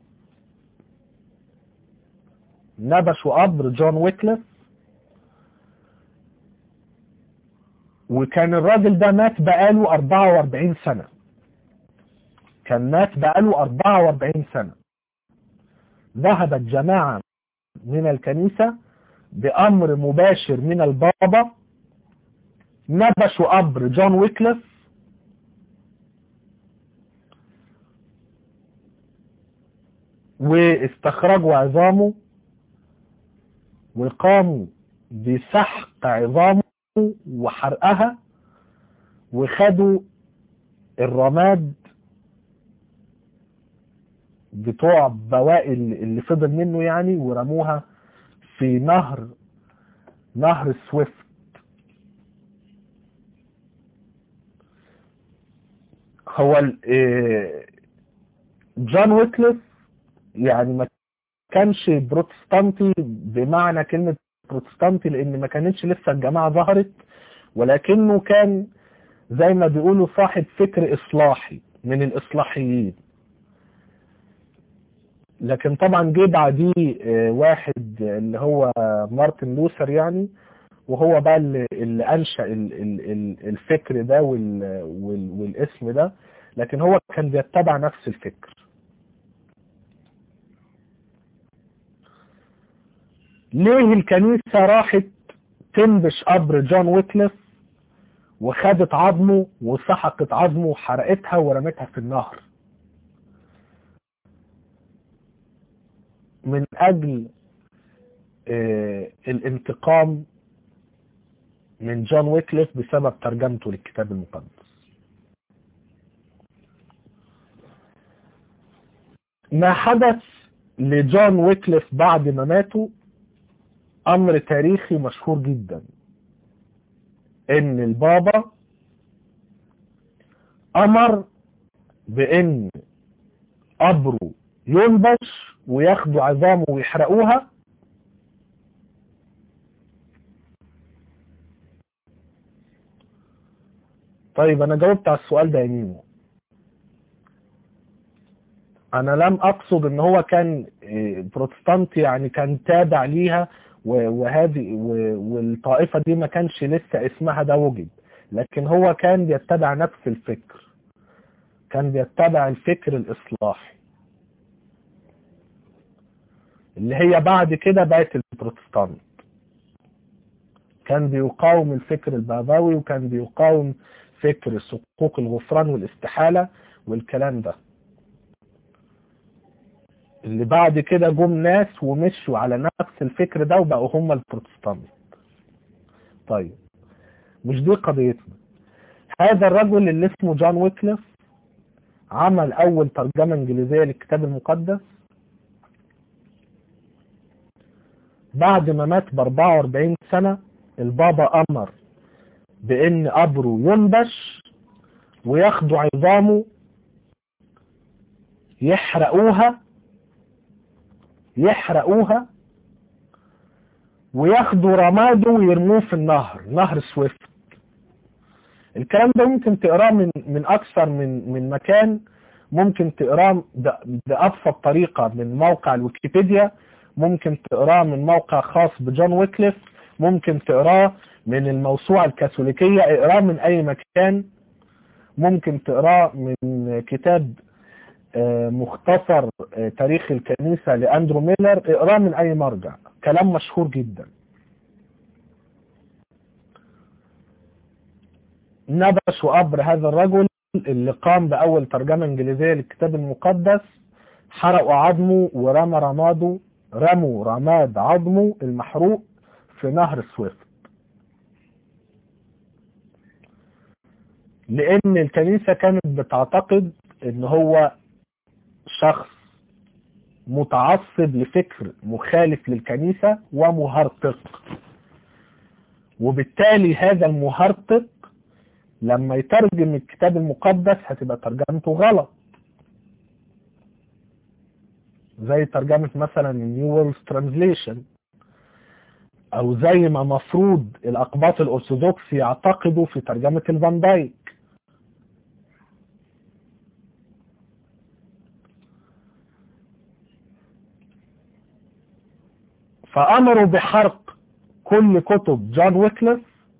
نبشوا قبر جون ويكلس وكان الراجل ده مات بقاله 44 سنة كان مات بقاله 44 سنة ذهبت جماعة من الكنيسة بأمر مباشر من البابا نبشوا قبر جون ويكلف واستخرجوا عظامه وقاموا بسحق عظامه وحرقها وخدوا الرماد بتوع بواقي اللي فضل منه يعني ورموها في نهر نهر سويفت هو ال- إيه، جون ويكليف يعني ما كانش بروتستانتي بمعنى كلمة بروتستانتي لان ما كانتش لسه الجماعة ظهرت ولكنه كان زي ما بيقولوا صاحب فكر اصلاحي من الاصلاحيين لكن طبعا جه بعديه آه، واحد اللي هو مارتن لوثر يعني وهو بقى اللي, اللي انشا ال- ال- ال- الفكر ده وال- وال- والاسم ده لكن هو كان بيتبع نفس الفكر ليه الكنيسة راحت تنبش قبر جون ويكليف وخدت عظمه وسحقت عظمه وحرقتها ورمتها في النهر من اجل آه، الانتقام من جون ويكليف بسبب ترجمته للكتاب المقدس ما حدث لجون ويكليف بعد ما ماتوا امر تاريخي مشهور جدا ان البابا امر بان قبره ينبش وياخدوا عظامه ويحرقوها طيب انا جاوبت على السؤال ده يا ميمو انا لم اقصد ان هو كان إيه، بروتستانتي يعني كان تابع ليها و- وهذه و- والطائفة دي ما كانش لسه اسمها ده وجد لكن هو كان بيتبع نفس الفكر كان بيتبع الفكر الاصلاحي اللي هي بعد كده بقت البروتستانت كان بيقاوم الفكر البابوي وكان بيقاوم فكر صكوك الغفران والاستحالة والكلام ده اللي بعد كده جم ناس ومشوا على نفس الفكر ده وبقوا هم البروتستانت طيب مش دي قضيتنا هذا الرجل اللي اسمه جون ويكليف عمل اول ترجمة انجليزية للكتاب المقدس بعد ما مات ب 44 سنة البابا امر بان قبره ينبش وياخدوا عظامه يحرقوها يحرقوها وياخدوا رماده ويرموه في النهر نهر سويفت الكلام ده ممكن تقراه من من اكثر من من مكان ممكن تقراه ب- بابسط طريقه من موقع الويكيبيديا ممكن تقراه من موقع خاص بجون ويكليف ممكن تقراه من الموسوعه الكاثوليكيه اقراه من اي مكان ممكن تقراه من كتاب آه، مختصر آه، تاريخ الكنيسة لأندرو ميلر اقراه من أي مرجع كلام مشهور جدا نبش وقبر هذا الرجل اللي قام بأول ترجمة إنجليزية للكتاب المقدس حرقوا عظمه ورمى رماده رموا رماد عظمه المحروق في نهر سويفت لأن الكنيسة كانت بتعتقد إن هو شخص متعصب لفكر مخالف للكنيسة ومهرطق وبالتالي هذا المهرطق لما يترجم الكتاب المقدس هتبقى ترجمته غلط زي ترجمة مثلا نيو وورلد ترانزليشن او زي ما مفروض الاقباط الارثوذكس يعتقدوا في ترجمة الفان دايك فأمروا بحرق كل كتب جون ويكليف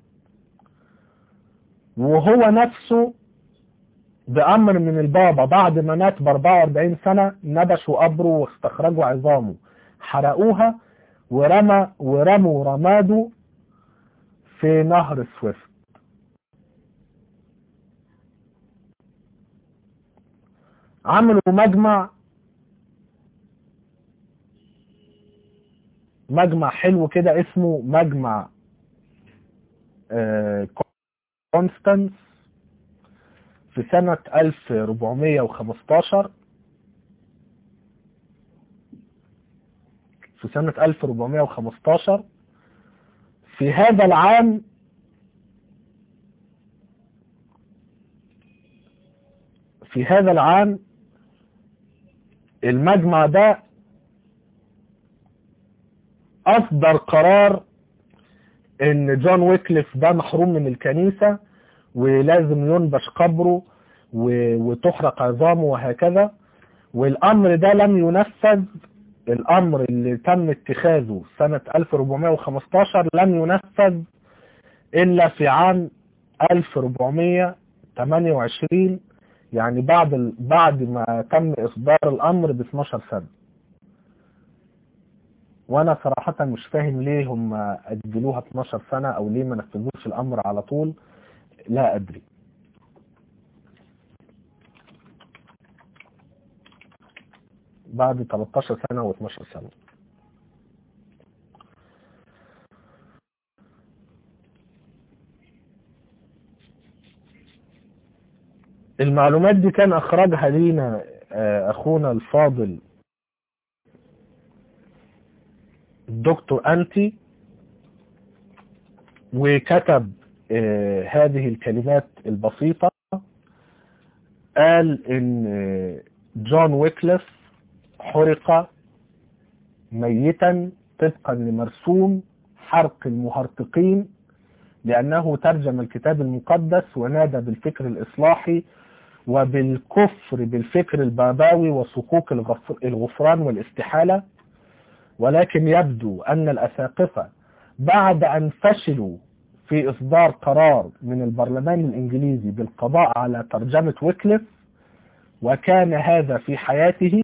وهو نفسه بأمر من البابا بعد ما مات ب 44 سنة نبشوا قبره واستخرجوا عظامه حرقوها ورمى ورموا رماده في نهر سويفت عملوا مجمع مجمع حلو كده اسمه مجمع آه، كونستانس في سنة 1415 في سنة 1415 في هذا العام في هذا العام المجمع ده اصدر قرار ان جون ويكليف ده محروم من الكنيسة ولازم ينبش قبره وتحرق عظامه وهكذا والامر ده لم ينفذ الامر اللي تم اتخاذه سنة 1415 لم ينفذ الا في عام 1428 يعني بعد بعد ما تم اصدار الامر ب 12 سنة وانا صراحة مش فاهم ليه هم اجلوها 12 سنة او ليه ما نفذوش الامر على طول لا ادري بعد 13 سنة و12 سنة المعلومات دي كان اخرجها لينا اخونا الفاضل الدكتور انتي وكتب هذه الكلمات البسيطة قال ان جون ويكليف حرق ميتا طبقا لمرسوم حرق المهرطقين لأنه ترجم الكتاب المقدس ونادى بالفكر الإصلاحي وبالكفر بالفكر الباباوي وصكوك الغفران والاستحالة ولكن يبدو أن الأساقفة بعد أن فشلوا في إصدار قرار من البرلمان الإنجليزي بالقضاء على ترجمة ويكليف وكان هذا في حياته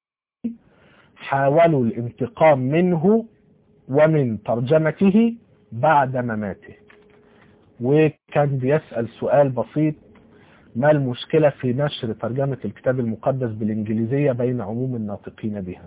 حاولوا الانتقام منه ومن ترجمته بعد مماته وكان بيسأل سؤال بسيط ما المشكلة في نشر ترجمة الكتاب المقدس بالإنجليزية بين عموم الناطقين بها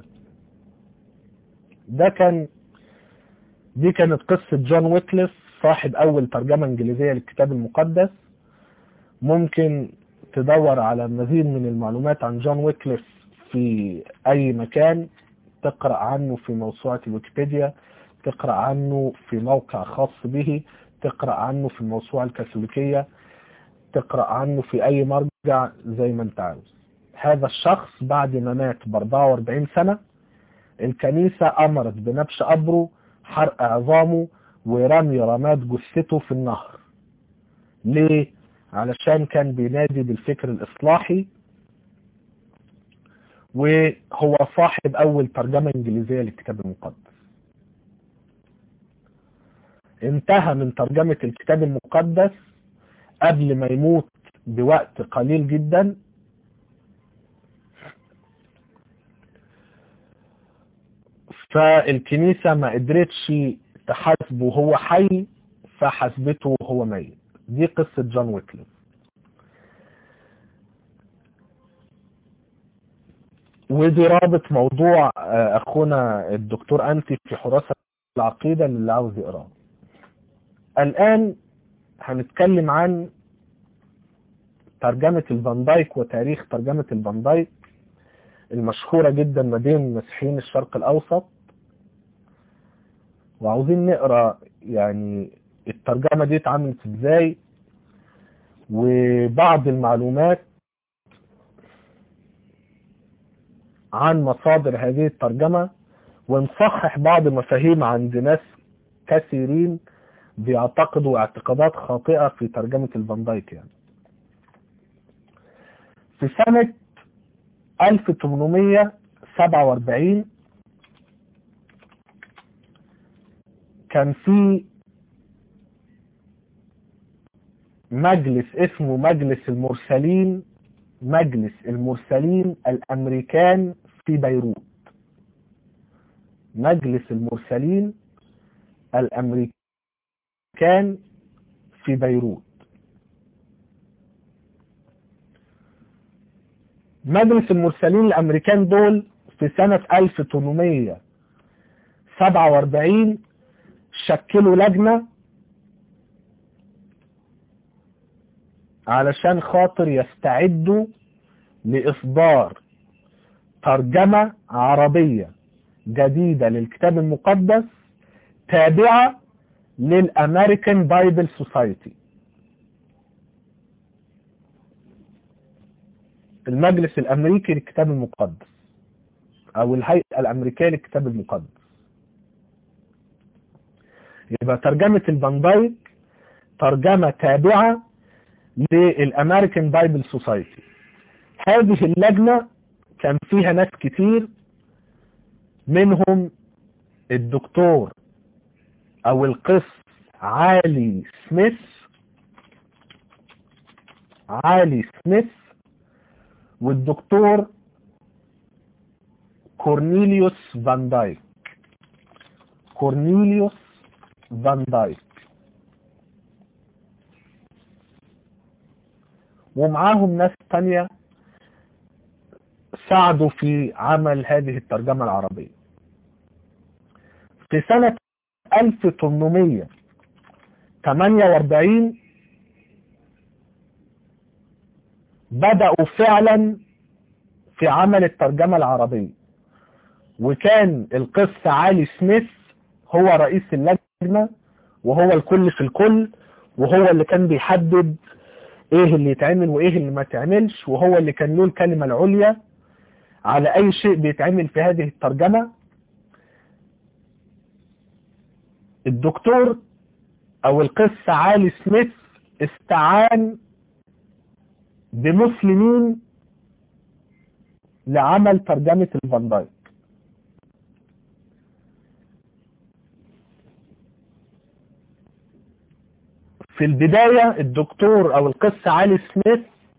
ده كان دي كانت قصة جون ويكليف صاحب أول ترجمة إنجليزية للكتاب المقدس ممكن تدور على مزيد من المعلومات عن جون ويكليف في أي مكان تقرأ عنه في موسوعة الويكيبيديا تقرأ عنه في موقع خاص به تقرأ عنه في الموسوعة الكاثوليكية تقرأ عنه في أي مرجع زي ما انت عاوز هذا الشخص بعد ما مات ب 44 سنة الكنيسة أمرت بنبش قبره حرق عظامه ورمي رماد جثته في النهر ليه؟ علشان كان بينادي بالفكر الإصلاحي وهو صاحب أول ترجمة إنجليزية للكتاب المقدس انتهى من ترجمة الكتاب المقدس قبل ما يموت بوقت قليل جدا فالكنيسة ما قدرتش تحاسبه وهو حي فحاسبته وهو ميت دي قصة جون ويكليف ودي رابط موضوع اخونا الدكتور انتي في حراسة العقيدة اللي عاوز يقراه الان هنتكلم عن ترجمة الفان دايك وتاريخ ترجمة الفان دايك المشهورة جدا ما بين مسيحيين الشرق الاوسط وعاوزين نقرا يعني الترجمة دي اتعملت ازاي وبعض المعلومات عن مصادر هذه الترجمة ونصحح بعض مفاهيم عند ناس كثيرين بيعتقدوا اعتقادات خاطئة في ترجمة الفان دايك يعني في سنة 1847 كان في مجلس اسمه مجلس المرسلين مجلس المرسلين الامريكان في بيروت مجلس المرسلين الامريكان في بيروت مجلس المرسلين الامريكان دول في سنة 1847 شكلوا لجنة علشان خاطر يستعدوا لإصدار ترجمة عربية جديدة للكتاب المقدس تابعة للأمريكان بايبل سوسايتي المجلس الأمريكي للكتاب المقدس أو الهيئة الأمريكية للكتاب المقدس يبقى ترجمة البندايك ترجمة تابعة للأمريكان بايبل سوسايتي هذه اللجنة كان فيها ناس كتير منهم الدكتور او القس عالي سميث عالي سميث والدكتور كورنيليوس فان دايك كورنيليوس فان دايك ومعاهم ناس تانية ساعدوا في عمل هذه الترجمة العربية في سنة 1848 بدأوا فعلا في عمل الترجمة العربية وكان القس علي سميث هو رئيس اللجنة وهو الكل في الكل وهو اللي كان بيحدد ايه اللي يتعمل وايه اللي ما تعملش وهو اللي كان له الكلمة العليا على اي شيء بيتعمل في هذه الترجمة الدكتور او القس علي سميث استعان بمسلمين لعمل ترجمة الفان دايك في البداية الدكتور او القس علي سميث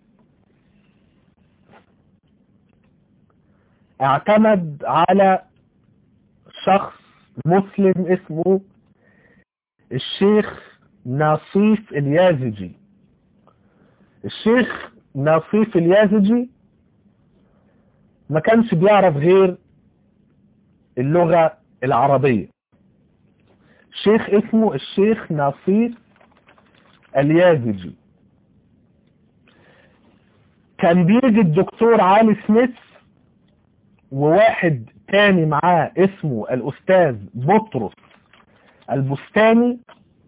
اعتمد على شخص مسلم اسمه الشيخ ناصيف اليازجي الشيخ ناصيف اليازجي ما كانش بيعرف غير اللغة العربية شيخ اسمه الشيخ ناصيف اليازجي كان بيجي الدكتور علي سميث وواحد تاني معاه اسمه الأستاذ بطرس البستاني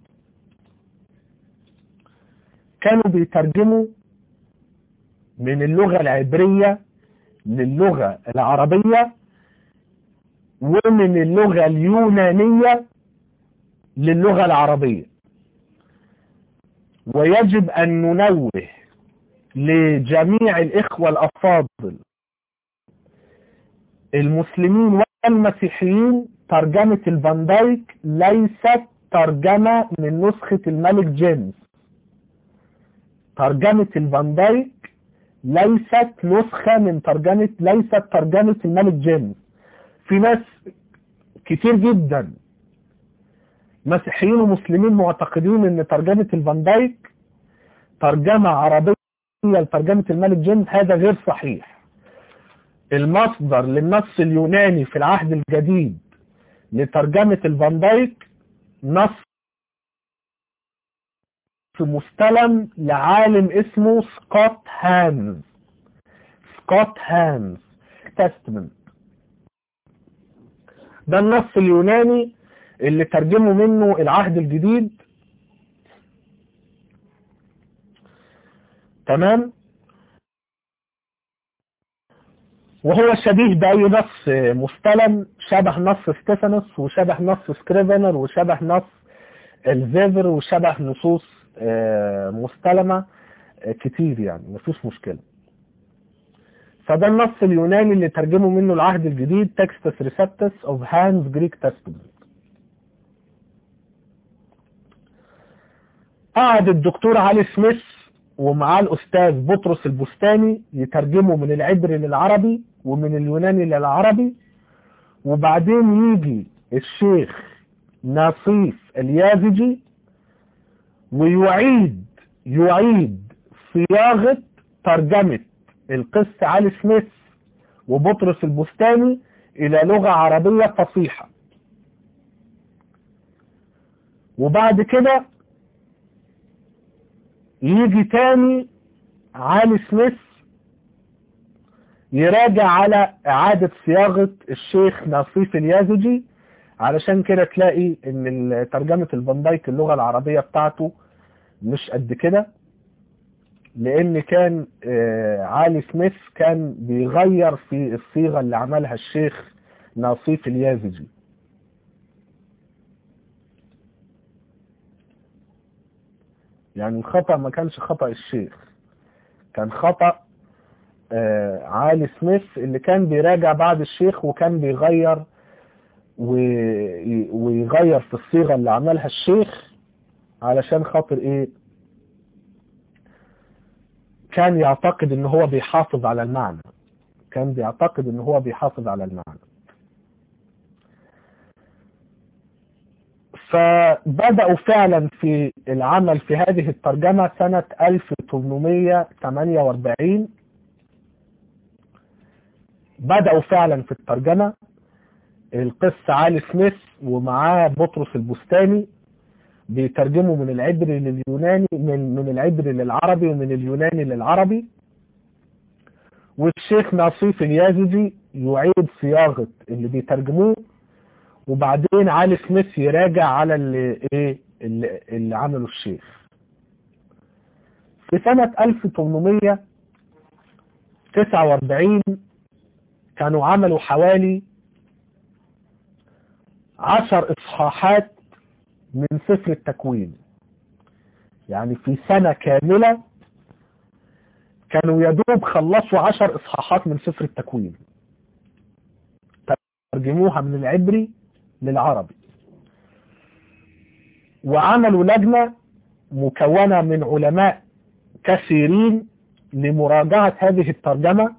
كانوا بيترجموا من اللغة العبرية للغة العربية ومن اللغة اليونانية للغة العربية ويجب أن ننوه لجميع الإخوة الأفاضل المسلمين والمسيحيين ترجمة الفاندايك ليست ترجمة من نسخة الملك جيمس ترجمة الفاندايك ليست نسخة من ترجمة ليست ترجمة الملك جيمس في ناس كتير جدا مسيحيين ومسلمين معتقدين ان ترجمة الفاندايك ترجمة عربية لترجمة الملك جيمس هذا غير صحيح المصدر للنص اليوناني في العهد الجديد لترجمة الفاندايك نص مستلم لعالم اسمه سكوت هانز سكوت هانز تستمنت ده النص اليوناني اللي ترجموا منه العهد الجديد تمام وهو شبيه بأي نص مستلم شبه نص ستيفانوس وشبه نص سكريفنر وشبه نص الزيفر وشبه نصوص مستلمة كتير يعني مفيش مشكلة فده النص اليوناني اللي ترجموا منه العهد الجديد تكستس ريسبتس اوف هانز جريك تستمنت قعد الدكتور علي سميث ومعاه الأستاذ بطرس البستاني يترجموا من العبري للعربي ومن اليوناني للعربي وبعدين يجي الشيخ ناصيف اليازجي ويعيد يعيد صياغة ترجمة القس علي سميث وبطرس البستاني إلى لغة عربية فصيحة وبعد كده يجي تاني علي سميث يراجع على اعادة صياغة الشيخ نصيف اليازجي علشان كده تلاقي ان ترجمة البندايك اللغة العربية بتاعته مش قد كده لان كان علي سميث كان بيغير في الصيغة اللي عملها الشيخ نصيف اليازجي يعني الخطأ ما كانش خطأ الشيخ كان خطأ آه علي سميث اللي كان بيراجع بعد الشيخ وكان بيغير ويغير في الصيغة اللي عملها الشيخ علشان خاطر ايه كان يعتقد ان هو بيحافظ على المعنى كان بيعتقد ان هو بيحافظ على المعنى فبدأوا فعلا في العمل في هذه الترجمة سنة 1848 بدأوا فعلا في الترجمة القس علي سميث ومعاه بطرس البستاني بيترجموا من العبري لليوناني من من العبري للعربي ومن اليوناني للعربي والشيخ نصيف اليازجي يعيد صياغة اللي بيترجموه وبعدين علي سميث يراجع على اللي ايه اللي, اللي عمله الشيخ في سنة 1849 كانوا عملوا حوالي عشر اصحاحات من سفر التكوين يعني في سنة كاملة كانوا يدوب خلصوا عشر اصحاحات من سفر التكوين ترجموها من العبري للعربي وعملوا لجنة مكونة من علماء كثيرين لمراجعة هذه الترجمة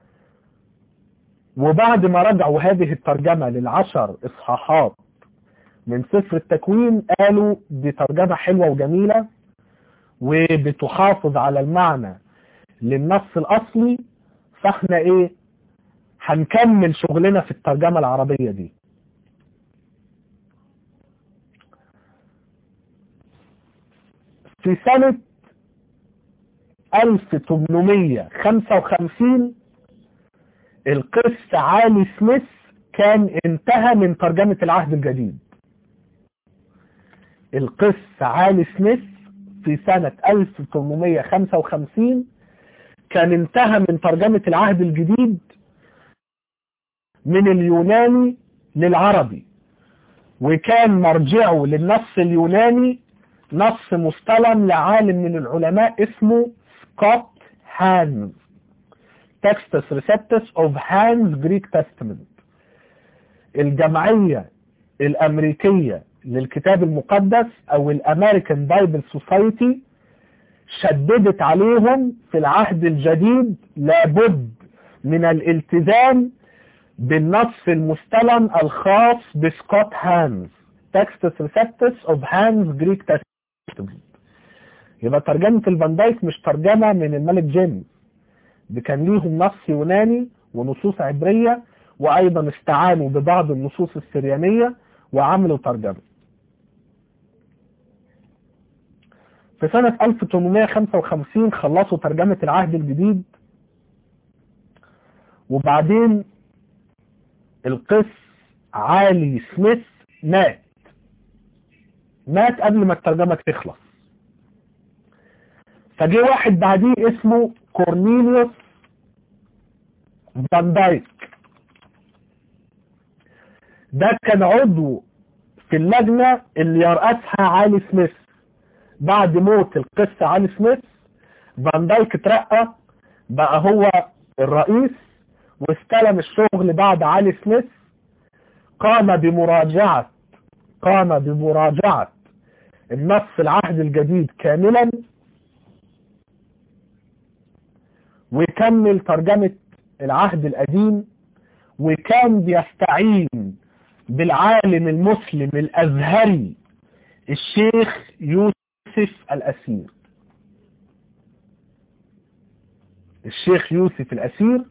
وبعد ما رجعوا هذه الترجمة للعشر إصحاحات من سفر التكوين قالوا دي ترجمة حلوة وجميلة وبتحافظ على المعنى للنص الأصلي فاحنا ايه هنكمل شغلنا في الترجمة العربية دي في سنة 1855 القس علي سميث كان انتهى من ترجمة العهد الجديد القس علي سميث في سنة 1855 كان انتهى من ترجمة العهد الجديد من اليوناني للعربي وكان مرجعه للنص اليوناني نص مستلم لعالم من العلماء اسمه سكوت هانز Textus Receptus of Hans Greek Testament الجمعية الأمريكية للكتاب المقدس أو الأمريكان بايبل سوسايتي شددت عليهم في العهد الجديد لابد من الالتزام بالنص المستلم الخاص بسكوت هانز Textus Receptus of Hans Greek Testament يبقى ترجمة البندايك مش ترجمة من الملك جيمس ده كان ليهم نص يوناني ونصوص عبرية وأيضا استعانوا ببعض النصوص السريانية وعملوا ترجمة في سنة 1855 خلصوا ترجمة العهد الجديد وبعدين القس علي سميث مات مات قبل ما الترجمة تخلص فجه واحد بعديه اسمه كورنيليوس فان دايك ده كان عضو في اللجنة اللي يرأسها علي سميث بعد موت القس علي سميث فان دايك اترقى بقى هو الرئيس واستلم الشغل بعد علي سميث قام بمراجعة قام بمراجعة النص العهد الجديد كاملا وكمل ترجمة العهد القديم وكان بيستعين بالعالم المسلم الأزهري الشيخ يوسف الأسير الشيخ يوسف الأسير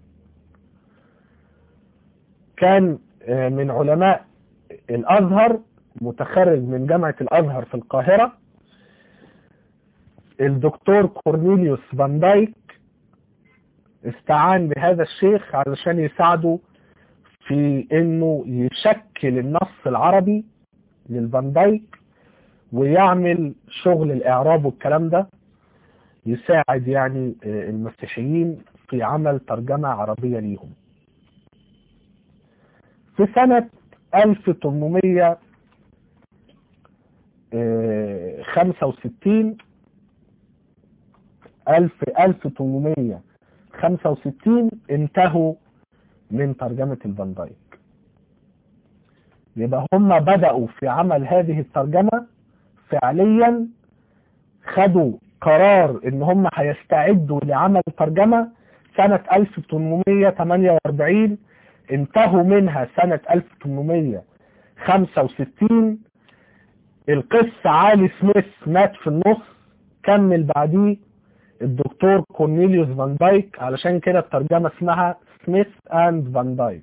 كان من علماء الأزهر متخرج من جامعة الأزهر في القاهرة الدكتور كورنيليوس فان دايك استعان بهذا الشيخ علشان يساعده في انه يشكل النص العربي للفان دايك ويعمل شغل الاعراب والكلام ده يساعد يعني المسيحيين في عمل ترجمة عربية ليهم في سنة 1865 1865 انتهوا من ترجمة الفان دايك يبقى هم بدأوا في عمل هذه الترجمة فعليا خدوا قرار ان هم هيستعدوا لعمل ترجمة سنة 1848 انتهوا منها سنة 1865 القس علي سميث مات في النص كمل بعديه الدكتور كورنيليوس فان دايك علشان كده الترجمة اسمها سميث اند فان دايك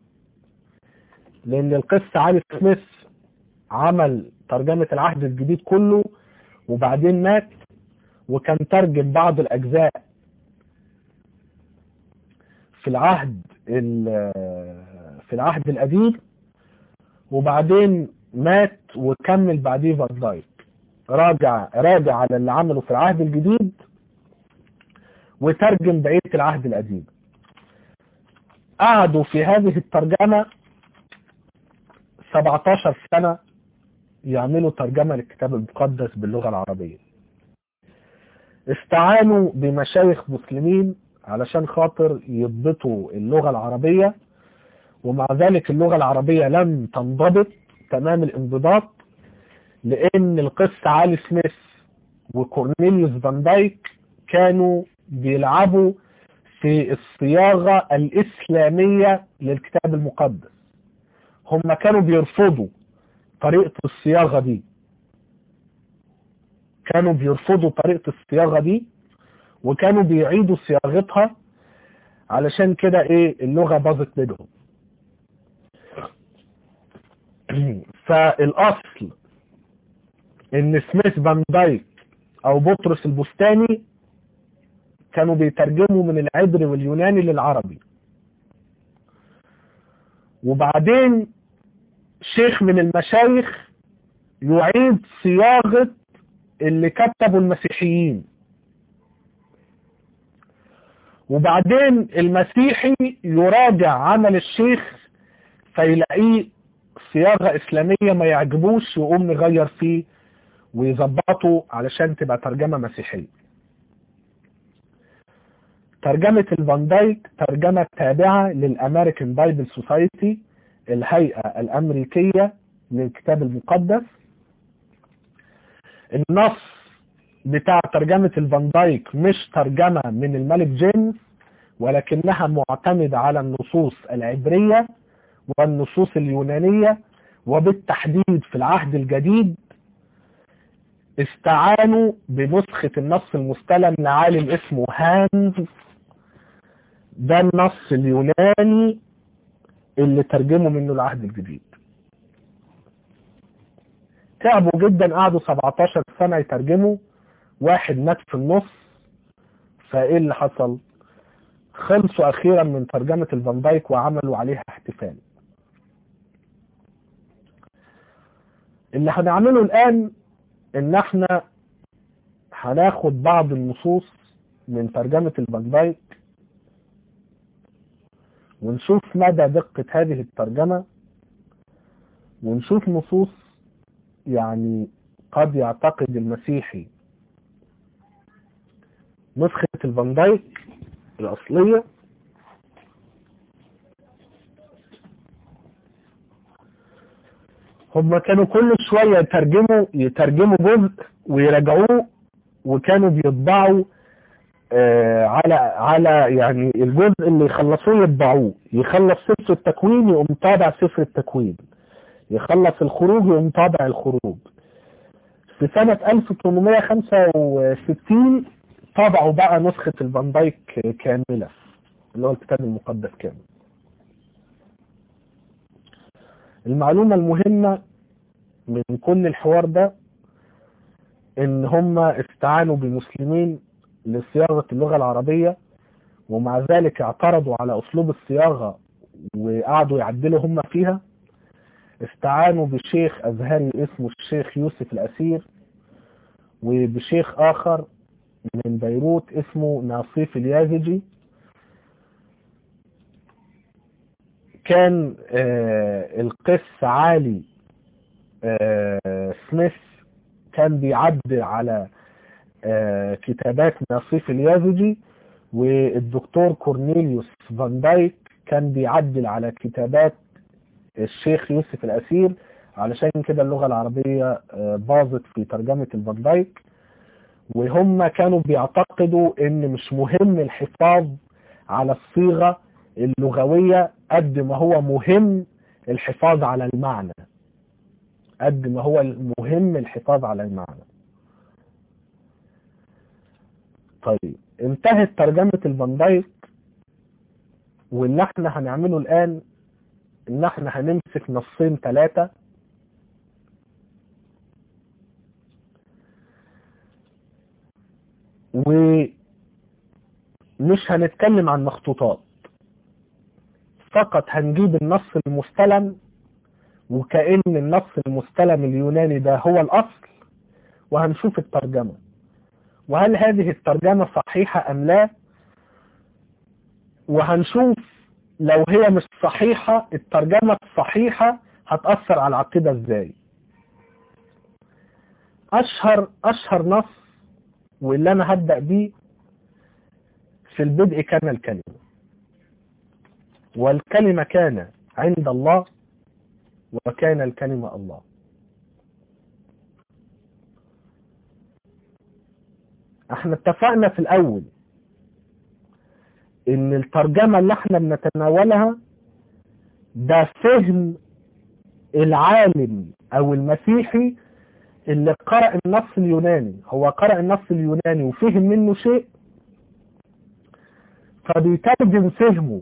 لان القس علي سميث عمل ترجمة العهد الجديد كله وبعدين مات وكان ترجم بعض الاجزاء في العهد في العهد القديم وبعدين مات وكمل بعديه فان دايك راجع راجع على اللي عمله في العهد الجديد وترجم بقية العهد القديم قعدوا في هذه الترجمة 17 سنة يعملوا ترجمة للكتاب المقدس باللغة العربية استعانوا بمشايخ مسلمين علشان خاطر يضبطوا اللغة العربية ومع ذلك اللغة العربية لم تنضبط تمام الانضباط لان القس علي سميث وكورنيليوس فان دايك كانوا بيلعبوا في الصياغة الإسلامية للكتاب المقدس هم كانوا بيرفضوا طريقة الصياغة دي كانوا بيرفضوا طريقة الصياغة دي وكانوا بيعيدوا صياغتها علشان كده ايه اللغة باظت منهم فالاصل ان سميث فان دايك او بطرس البستاني كانوا بيترجموا من العبري واليوناني للعربي وبعدين شيخ من المشايخ يعيد صياغة اللي كتبوا المسيحيين وبعدين المسيحي يراجع عمل الشيخ فيلاقيه صياغة إسلامية ما يعجبوش يقوم نغير فيه ويظبطه علشان تبقى ترجمة مسيحية ترجمة الفان دايك ترجمة تابعة للأمريكان بايبل سوسايتي الهيئة الأمريكية للكتاب المقدس النص بتاع ترجمة الفان دايك مش ترجمة من الملك جيمس ولكنها معتمدة على النصوص العبرية والنصوص اليونانية وبالتحديد في العهد الجديد استعانوا بنسخة النص المستلم لعالم اسمه هانز ده النص اليوناني اللي ترجموا منه العهد الجديد تعبوا جدا قعدوا 17 سنة يترجموا واحد مات في النص فايه اللي حصل خلصوا اخيرا من ترجمة الفان دايك وعملوا عليها احتفال اللي هنعمله الان ان احنا هناخد بعض النصوص من ترجمة الفان دايك ونشوف مدى دقة هذه الترجمة ونشوف نصوص يعني قد يعتقد المسيحي نسخة الفان دايك الأصلية هم كانوا كل شوية يترجموا يترجموا جزء ويراجعوه وكانوا بيطبعوا آه على على يعني الجزء اللي يخلصوه يطبعوه يخلص سفر التكوين يقوم طابع سفر التكوين يخلص الخروج يقوم طابع الخروج في سنة 1865 طبعوا بقى نسخة الفان دايك كاملة اللي هو الكتاب المقدس كامل المعلومة المهمة من كل الحوار ده ان هم استعانوا بمسلمين لصياغة اللغة العربية ومع ذلك اعترضوا على أسلوب الصياغة وقعدوا يعدلوا هم فيها استعانوا بشيخ أزهري اسمه الشيخ يوسف الأسير وبشيخ آخر من بيروت اسمه ناصيف اليازجي كان آه القس علي آه سميث كان بيعدل على آه كتابات ناصيف اليازجي والدكتور كورنيليوس فان دايك كان بيعدل على كتابات الشيخ يوسف الأسير علشان كده اللغة العربية باظت في ترجمة الفان دايك وهم كانوا بيعتقدوا ان مش مهم الحفاظ على الصيغة اللغوية قد ما هو مهم الحفاظ على المعنى قد ما هو مهم الحفاظ على المعنى طيب انتهت ترجمة الفان دايك واللي احنا هنعمله الان ان احنا هنمسك نصين ثلاثة ومش هنتكلم عن مخطوطات فقط هنجيب النص المستلم وكأن النص المستلم اليوناني ده هو الأصل وهنشوف الترجمة وهل هذه الترجمة صحيحة أم لا وهنشوف لو هي مش صحيحة الترجمة الصحيحة هتأثر على العقيدة ازاي أشهر أشهر نص واللي أنا هبدأ بيه في البدء كان الكلمة والكلمة كان عند الله وكان الكلمة الله احنا اتفقنا في الأول ان الترجمة اللي احنا بنتناولها ده فهم العالم او المسيحي اللي قرأ النص اليوناني هو قرأ النص اليوناني وفهم منه شيء فبيترجم فهمه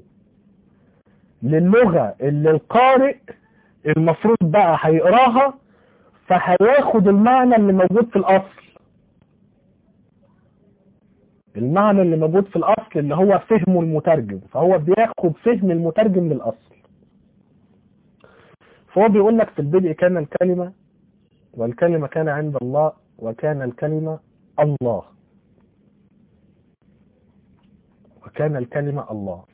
للغة اللي القارئ المفروض بقى هيقراها فهياخد المعنى اللي موجود في الأصل المعنى اللي موجود في الأصل اللي هو فهمه المترجم فهو بياخد فهم المترجم للأصل فهو بيقول لك في البدء كان الكلمة والكلمة كان عند الله وكان الكلمة الله وكان الكلمة الله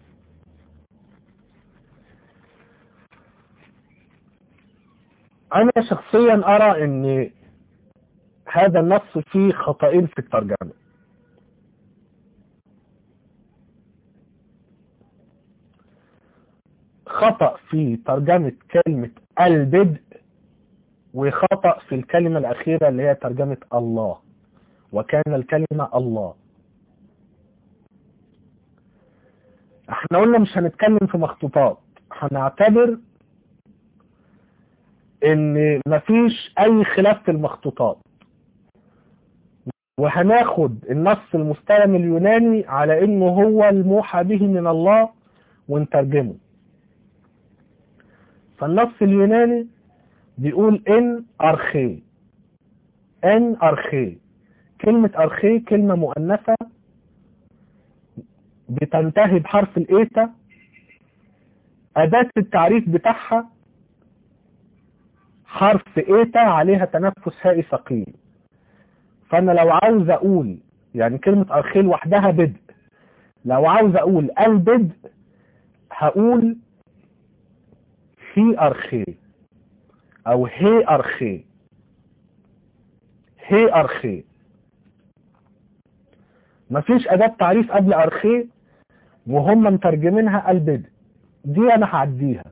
أنا شخصيا أرى أن هذا النص فيه خطأين في الترجمة خطأ في ترجمة كلمة البدء وخطأ في الكلمة الأخيرة اللي هي ترجمة الله وكان الكلمة الله احنا قلنا مش هنتكلم في مخطوطات هنعتبر ان مفيش اي خلاف في المخطوطات وهناخد النص المستلم اليوناني على انه هو الموحى به من الله ونترجمه فالنص اليوناني بيقول ان ارخي ان ارخي كلمة ارخي كلمة مؤنثة بتنتهي بحرف الايتا اداة التعريف بتاعها حرف ايتا عليها تنفس هائي ثقيل فانا لو عاوز اقول يعني كلمة ارخي لوحدها بدء لو عاوز اقول البدء هقول في ارخي او هي ارخي هي ارخي مفيش اداة تعريف قبل ارخي وهم مترجمينها البدء دي انا هعديها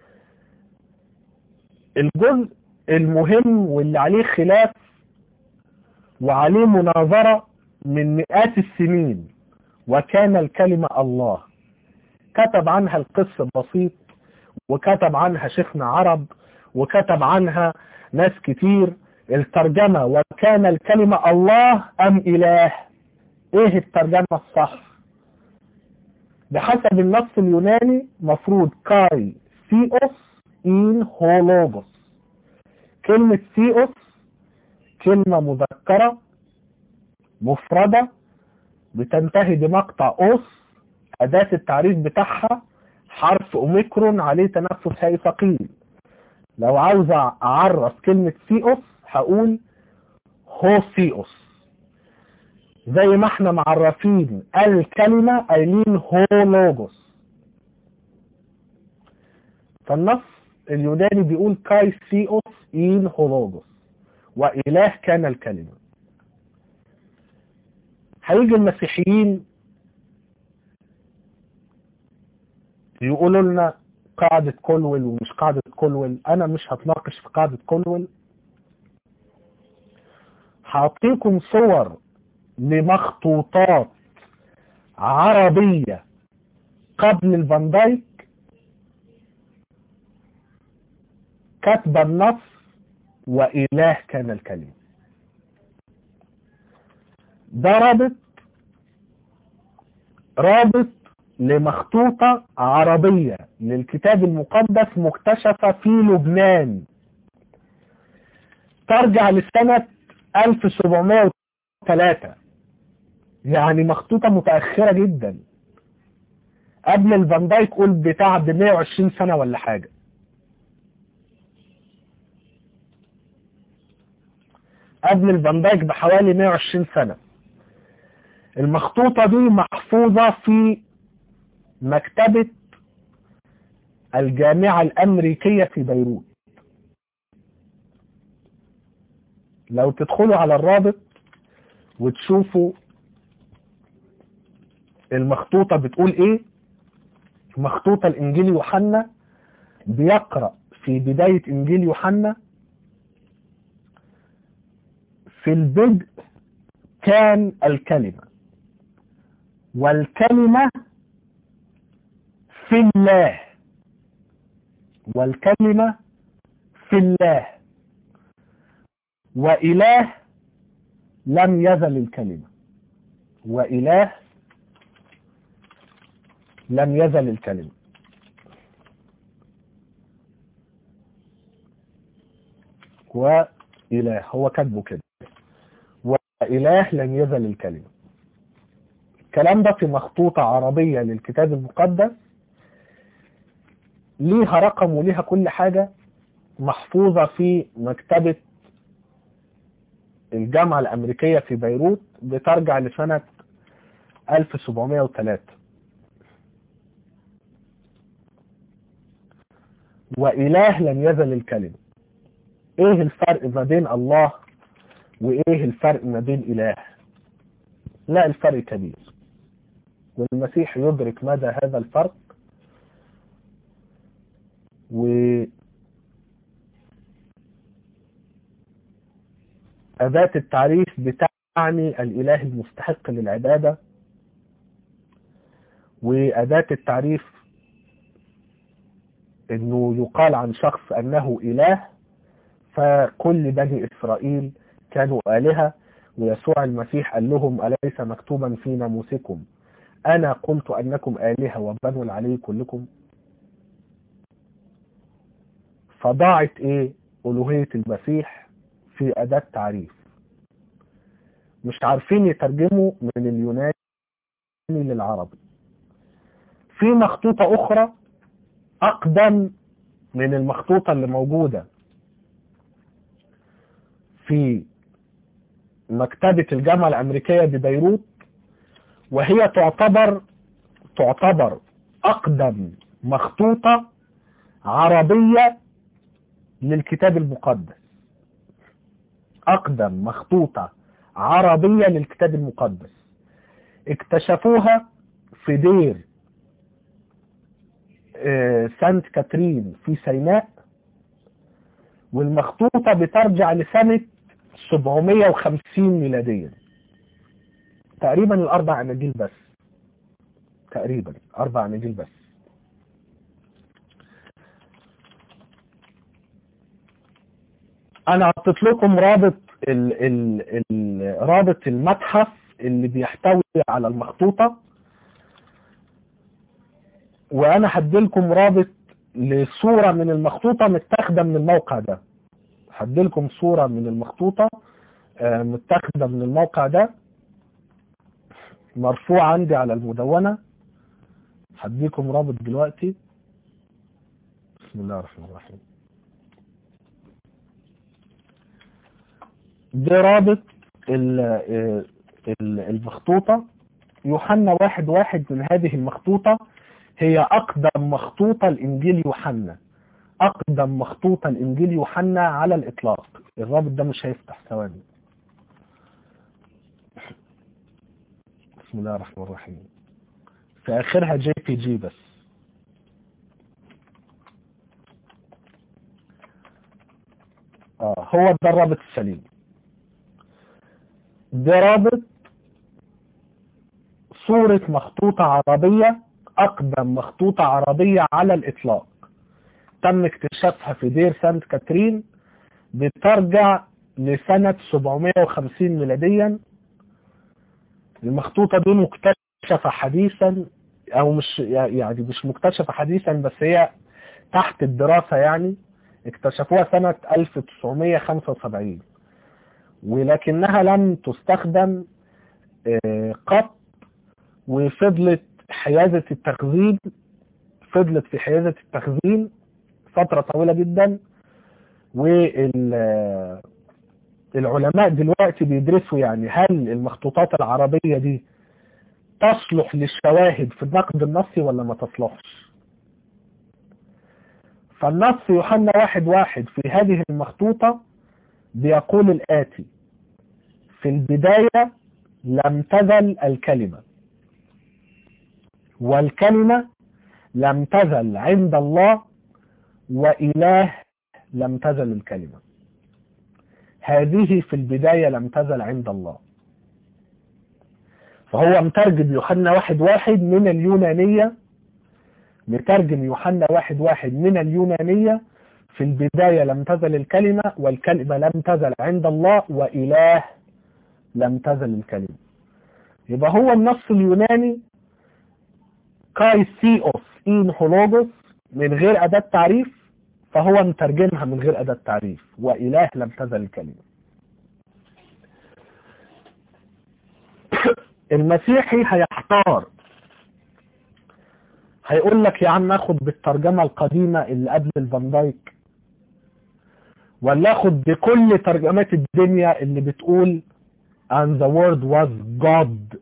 الجزء المهم واللي عليه خلاف وعليه مناظرة من مئات السنين وكان الكلمة الله كتب عنها القس بسيط وكتب عنها شيخنا عرب وكتب عنها ناس كتير الترجمة وكان الكلمة الله أم إله إيه الترجمة الصح بحسب النص اليوناني مفروض كاي ثيوس إن هولوجوس كلمة ثيوس كلمة مذكرة مفردة بتنتهي بمقطع أوس أداة التعريف بتاعها حرف أوميكرون عليه تنفس هاي ثقيل لو عاوز أعرف كلمة سيئوس هقول هوسيئوس زي ما احنا معرفين الكلمة قايلين هولوجوس فالنص اليوناني بيقول كاي سيئوس إين هولوجوس وإله كان الكلمة هيجي المسيحيين يقولوا لنا قاعدة كولويل ومش قاعدة كولويل أنا مش هتناقش في قاعدة كولويل هعطيكم صور لمخطوطات عربية قبل الفان دايك كتب النص وإله كان الكلمة ده رابط رابط لمخطوطة عربية للكتاب المقدس مكتشفة في لبنان ترجع لسنة 1703 يعني مخطوطة متأخرة جدا قبل الفان دايك قول بتاع ب 120 سنة ولا حاجة قبل الفان دايك بحوالي 120 سنة المخطوطة دي محفوظة في مكتبة الجامعة الأمريكية في بيروت لو تدخلوا على الرابط وتشوفوا المخطوطة بتقول ايه مخطوطة الانجيل يوحنا بيقرأ في بداية انجيل يوحنا في البدء كان الكلمة والكلمة في الله والكلمة في الله وإله لم يزل الكلمة وإله لم يزل الكلمة وإله هو كاتبه كده وإله لم يزل الكلمة الكلام ده في مخطوطة عربية للكتاب المقدس ليها رقم وليها كل حاجة محفوظة في مكتبة الجامعة الأمريكية في بيروت بترجع لسنة 1703 وإله لم يزل الكلمة إيه الفرق ما بين الله وإيه الفرق ما بين إله لا الفرق كبير والمسيح يدرك مدى هذا الفرق و أداة التعريف بتعني الإله المستحق للعبادة وأداة التعريف أنه يقال عن شخص أنه إله فكل بني إسرائيل كانوا آلهة ويسوع المسيح قال لهم أليس مكتوبا في ناموسكم أنا قلت أنكم آلهة وبنو العلي كلكم فضاعت إيه ألوهية المسيح في أداة تعريف مش عارفين يترجموا من اليوناني للعربي في مخطوطة أخرى أقدم من المخطوطة اللي موجودة في مكتبة الجامعة الأمريكية ببيروت وهي تعتبر تعتبر أقدم مخطوطة عربية للكتاب المقدس أقدم مخطوطة عربية للكتاب المقدس اكتشفوها في دير سانت كاترين في سيناء والمخطوطة بترجع لسنة 750 ميلاديا تقريبا الأربع أناجيل بس تقريبا أربع أناجيل بس أنا عطيت لكم رابط ال ال ال رابط المتحف اللي بيحتوي على المخطوطة وأنا هديلكم رابط لصورة من المخطوطة متاخدة من الموقع ده هديلكم صورة من المخطوطة متاخدة من الموقع ده مرفوع عندي على المدونة هديكم رابط دلوقتي بسم الله الرحمن الرحيم ده رابط ال- ال- المخطوطة يوحنا واحد واحد من هذه المخطوطة هي أقدم مخطوطة لإنجيل يوحنا أقدم مخطوطة لإنجيل يوحنا على الإطلاق الرابط ده مش هيفتح ثواني بسم الله الرحمن الرحيم في آخرها جي بي جي بس آه هو ده الرابط السليم ده رابط صورة مخطوطة عربية أقدم مخطوطة عربية على الإطلاق تم اكتشافها في دير سانت كاترين بترجع لسنة 750 ميلاديا المخطوطة دي مكتشفة حديثا أو مش يعني مش مكتشفة حديثا بس هي تحت الدراسة يعني اكتشفوها سنة 1975 ولكنها لم تستخدم آه، قط وفضلت حيازة التخزين فضلت في حيازة التخزين فترة طويلة جدا والعلماء دلوقتي بيدرسوا يعني هل المخطوطات العربية دي تصلح للشواهد في النقد النصي ولا ما تصلحش فالنص يوحنا واحد واحد في هذه المخطوطة بيقول الآتي في البداية لم تزل الكلمة والكلمة لم تزل عند الله وإله لم تزل الكلمة هذه في البداية لم تزل عند الله فهو مترجم يوحنا واحد واحد من اليونانية مترجم يوحنا واحد واحد من اليونانية في البداية لم تزل الكلمة والكلمة لم تزل عند الله وإله لم تزل الكلمة يبقى هو النص اليوناني كاي سيوس إين هولوجوس من غير أداة تعريف فهو مترجمها من غير أداة تعريف وإله لم تزل الكلمة المسيحي هيحتار هيقول لك يا عم اخد بالترجمة القديمة اللي قبل الفان دايك ولا اخد بكل ترجمات الدنيا اللي بتقول and the word was God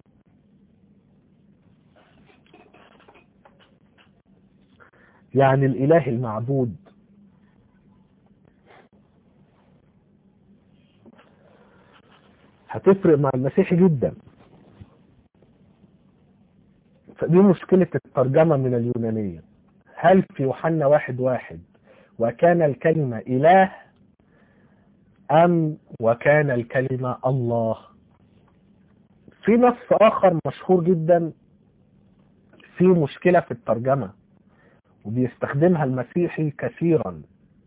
يعني الاله المعبود هتفرق مع المسيحي جدا فدي مشكلة الترجمة من اليونانية هل في يوحنا واحد واحد وكان الكلمة إله أم وكان الكلمة الله في نص آخر مشهور جدا في مشكلة في الترجمة وبيستخدمها المسيحي كثيرا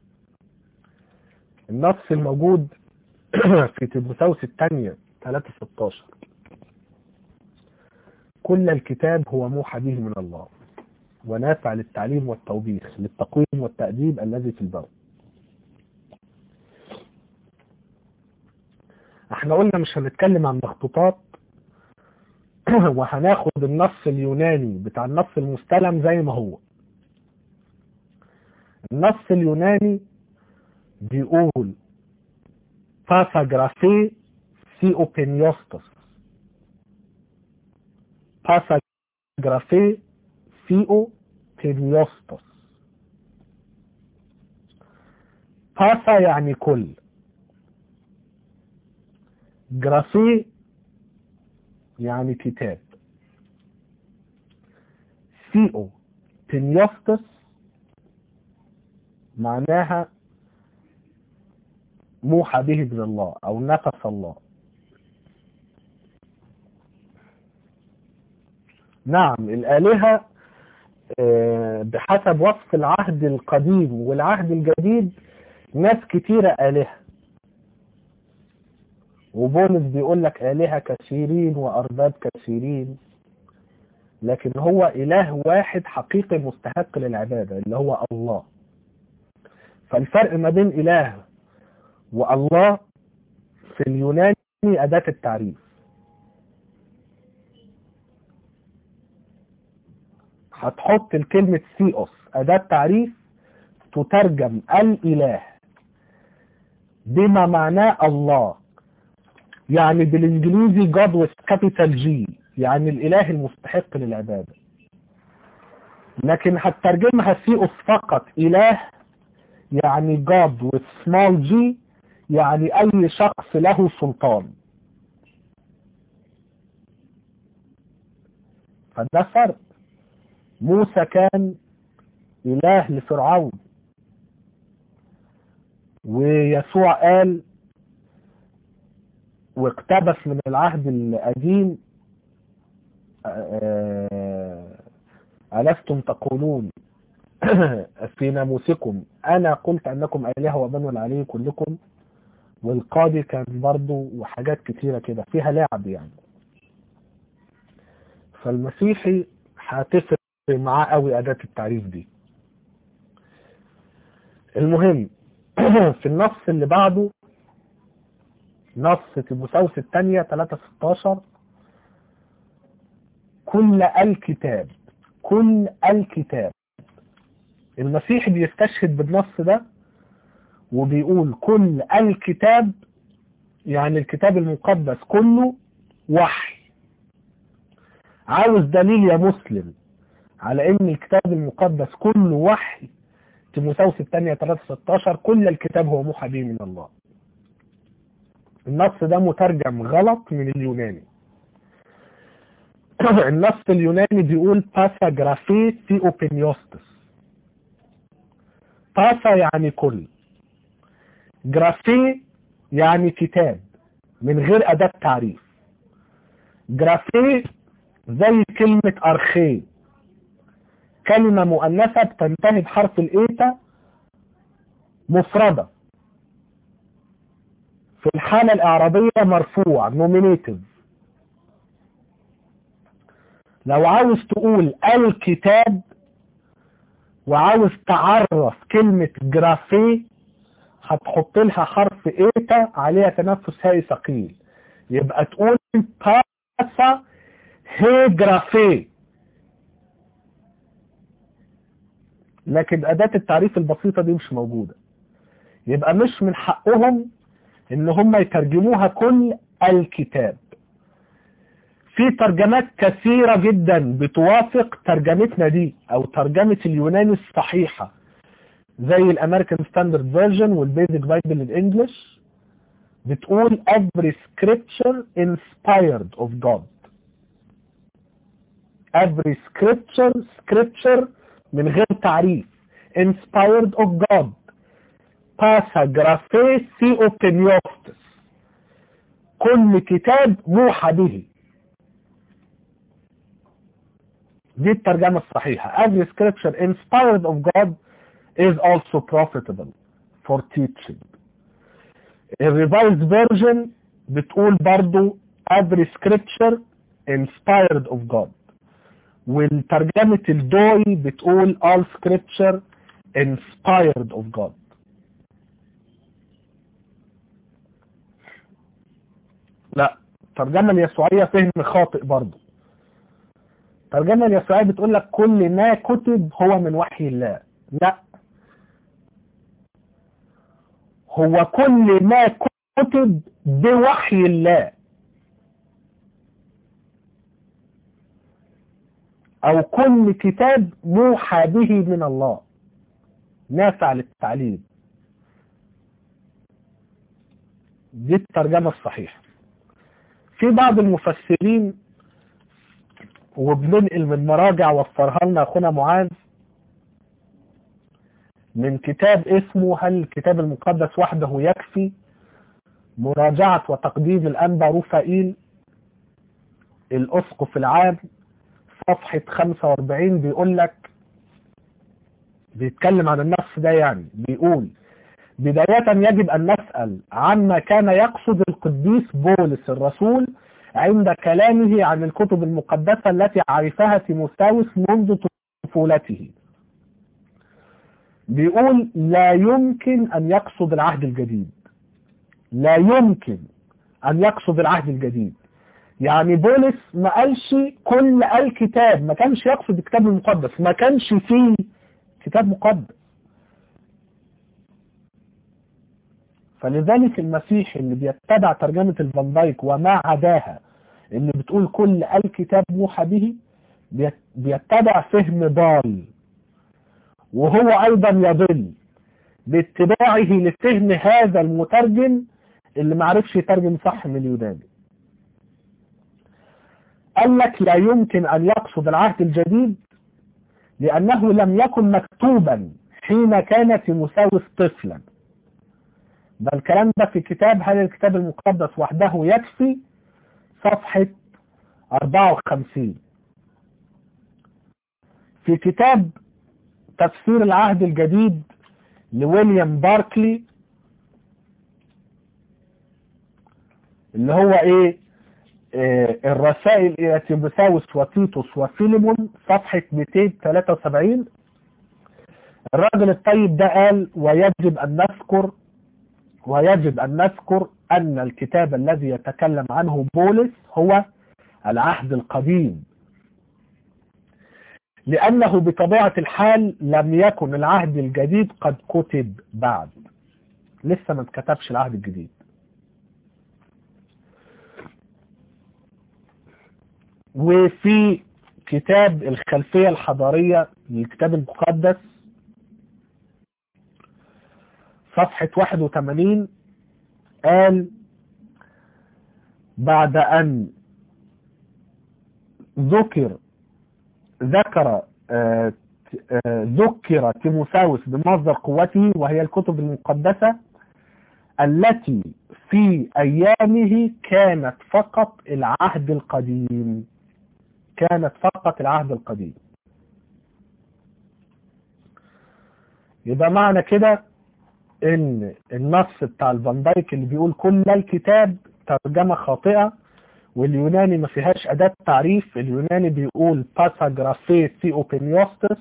النص الموجود في تيموثاوس الثانية 3:16 كل الكتاب هو موحى به من الله ونافع للتعليم والتوبيخ للتقويم والتأديب الذي في البر احنا قلنا مش هنتكلم عن مخطوطات وهناخد النص اليوناني بتاع النص المستلم زي ما هو النص اليوناني بيقول باساجرافي سي اوبينيوستوس باساجرافي سيو بينيوستوس باسا يعني كل جرافي يعني كتاب سيو بينيوستوس معناها موحى به من الله او نفس الله نعم الآلهة آه، بحسب وصف العهد القديم والعهد الجديد ناس كتيرة آلهة وبولس بيقول لك آلهة كثيرين وأرباب كثيرين لكن هو إله واحد حقيقي مستحق للعبادة اللي هو الله فالفرق ما بين إله والله في اليوناني أداة التعريف هتحط الكلمة سيوس أداة تعريف تترجم الإله بما معناه الله يعني بالإنجليزي God with capital G يعني الإله المستحق للعبادة لكن هترجمها سيوس فقط إله يعني God with small g يعني أي شخص له سلطان فده فرق موسى كان إله لفرعون ويسوع قال واقتبس من العهد القديم ألستم تقولون في ناموسكم أنا قلت أنكم آلهة وبنو العلي كلكم والقاضي كان برضو وحاجات كتيرة كده فيها لعب يعني فالمسيحي هتفرق معاه قوي أداة التعريف دي المهم في النص اللي بعده نص تيموثاوس الثانية 316 كل الكتاب كل الكتاب المسيح بيستشهد بالنص ده وبيقول كل الكتاب يعني الكتاب المقدس كله وحي عاوز دليل يا مسلم على ان الكتاب المقدس كله وحي تيموثاوس الثانية 316 كل الكتاب هو موحى به من الله النص ده مترجم غلط من اليوناني النص اليوناني بيقول باسا جرافي في اوبينيوستس باسا يعني كل جرافي يعني كتاب من غير أداة تعريف جرافي زي كلمة أرخي كلمة مؤنثة بتنتهي بحرف الإيتا مفردة في الحالة الإعرابية مرفوع نومينيتيف لو عاوز تقول الكتاب وعاوز تعرف كلمة جرافي هتحط لها حرف ايتا عليها تنفس هائي ثقيل يبقى تقول باسا هي جرافي لكن أداة التعريف البسيطة دي مش موجودة يبقى مش من حقهم ان هم يترجموها كل الكتاب في ترجمات كثيرة جدا بتوافق ترجمتنا دي او ترجمة اليوناني الصحيحة زي الامريكان ستاندرد فيرجن والبيزك بايبل الانجليش بتقول every scripture inspired of God every scripture scripture من غير تعريف inspired of God passa graphe theopeniostis كل كتاب موحى به دي الترجمة الصحيحة every scripture inspired of God is also profitable for teaching الريفايزد فيرجن بتقول برضو every scripture inspired of God والترجمة الدوي بتقول all scripture inspired of God لا الترجمة اليسوعية فهم خاطئ برضو الترجمة اليسوعية بتقول لك كل ما كتب هو من وحي الله لا هو كل ما كتب بوحي الله او كل كتاب موحى به من الله نافع للتعليم دي الترجمة الصحيحة في بعض المفسرين وبننقل من مراجع وفرها لنا اخونا معاذ من كتاب اسمه هل الكتاب المقدس وحده يكفي مراجعة وتقديم الأنبا رفائيل الأسقف العام صفحة 45 بيقول لك بيتكلم عن النص ده يعني بيقول بداية يجب أن نسأل عما كان يقصد القديس بولس الرسول عند كلامه عن الكتب المقدسة التي عرفها تيموثاوس منذ طفولته بيقول لا يمكن أن يقصد العهد الجديد لا يمكن أن يقصد العهد الجديد يعني بولس ما قالش كل الكتاب ما كانش يقصد الكتاب المقدس ما كانش فيه كتاب مقدس فلذلك المسيح اللي بيتبع ترجمة الفان دايك وما عداها اللي بتقول كل الكتاب موحى به بيتبع فهم ضال وهو ايضا يضل باتباعه لفهم هذا المترجم اللي معرفش يترجم صح من اليوناني قال لك لا يمكن ان يقصد العهد الجديد لانه لم يكن مكتوبا حين كان تيموساوس طفلا ده الكلام ده في كتاب هل الكتاب المقدس وحده يكفي صفحة 54 في كتاب تفسير العهد الجديد لويليام باركلي اللي هو ايه آه الرسائل الى تيموثاوس وتيتوس وفيليمون صفحة 273 الراجل الطيب ده قال ويجب ان نذكر ويجب ان نذكر ان الكتاب الذي يتكلم عنه بولس هو العهد القديم لأنه بطبيعة الحال لم يكن العهد الجديد قد كتب بعد لسه ما اتكتبش العهد الجديد وفي كتاب الخلفية الحضارية للكتاب المقدس صفحة 81 قال بعد أن ذكر ذكر آه آه ذكر تيموساوس بمصدر قوته وهي الكتب المقدسة التي في أيامه كانت فقط العهد القديم كانت فقط العهد القديم يبقى معنى كده ان النص بتاع الفان دايك اللي بيقول كل الكتاب ترجمة خاطئة واليوناني ما فيهاش أداة تعريف اليوناني بيقول باساجرافي سي اوبينيوستس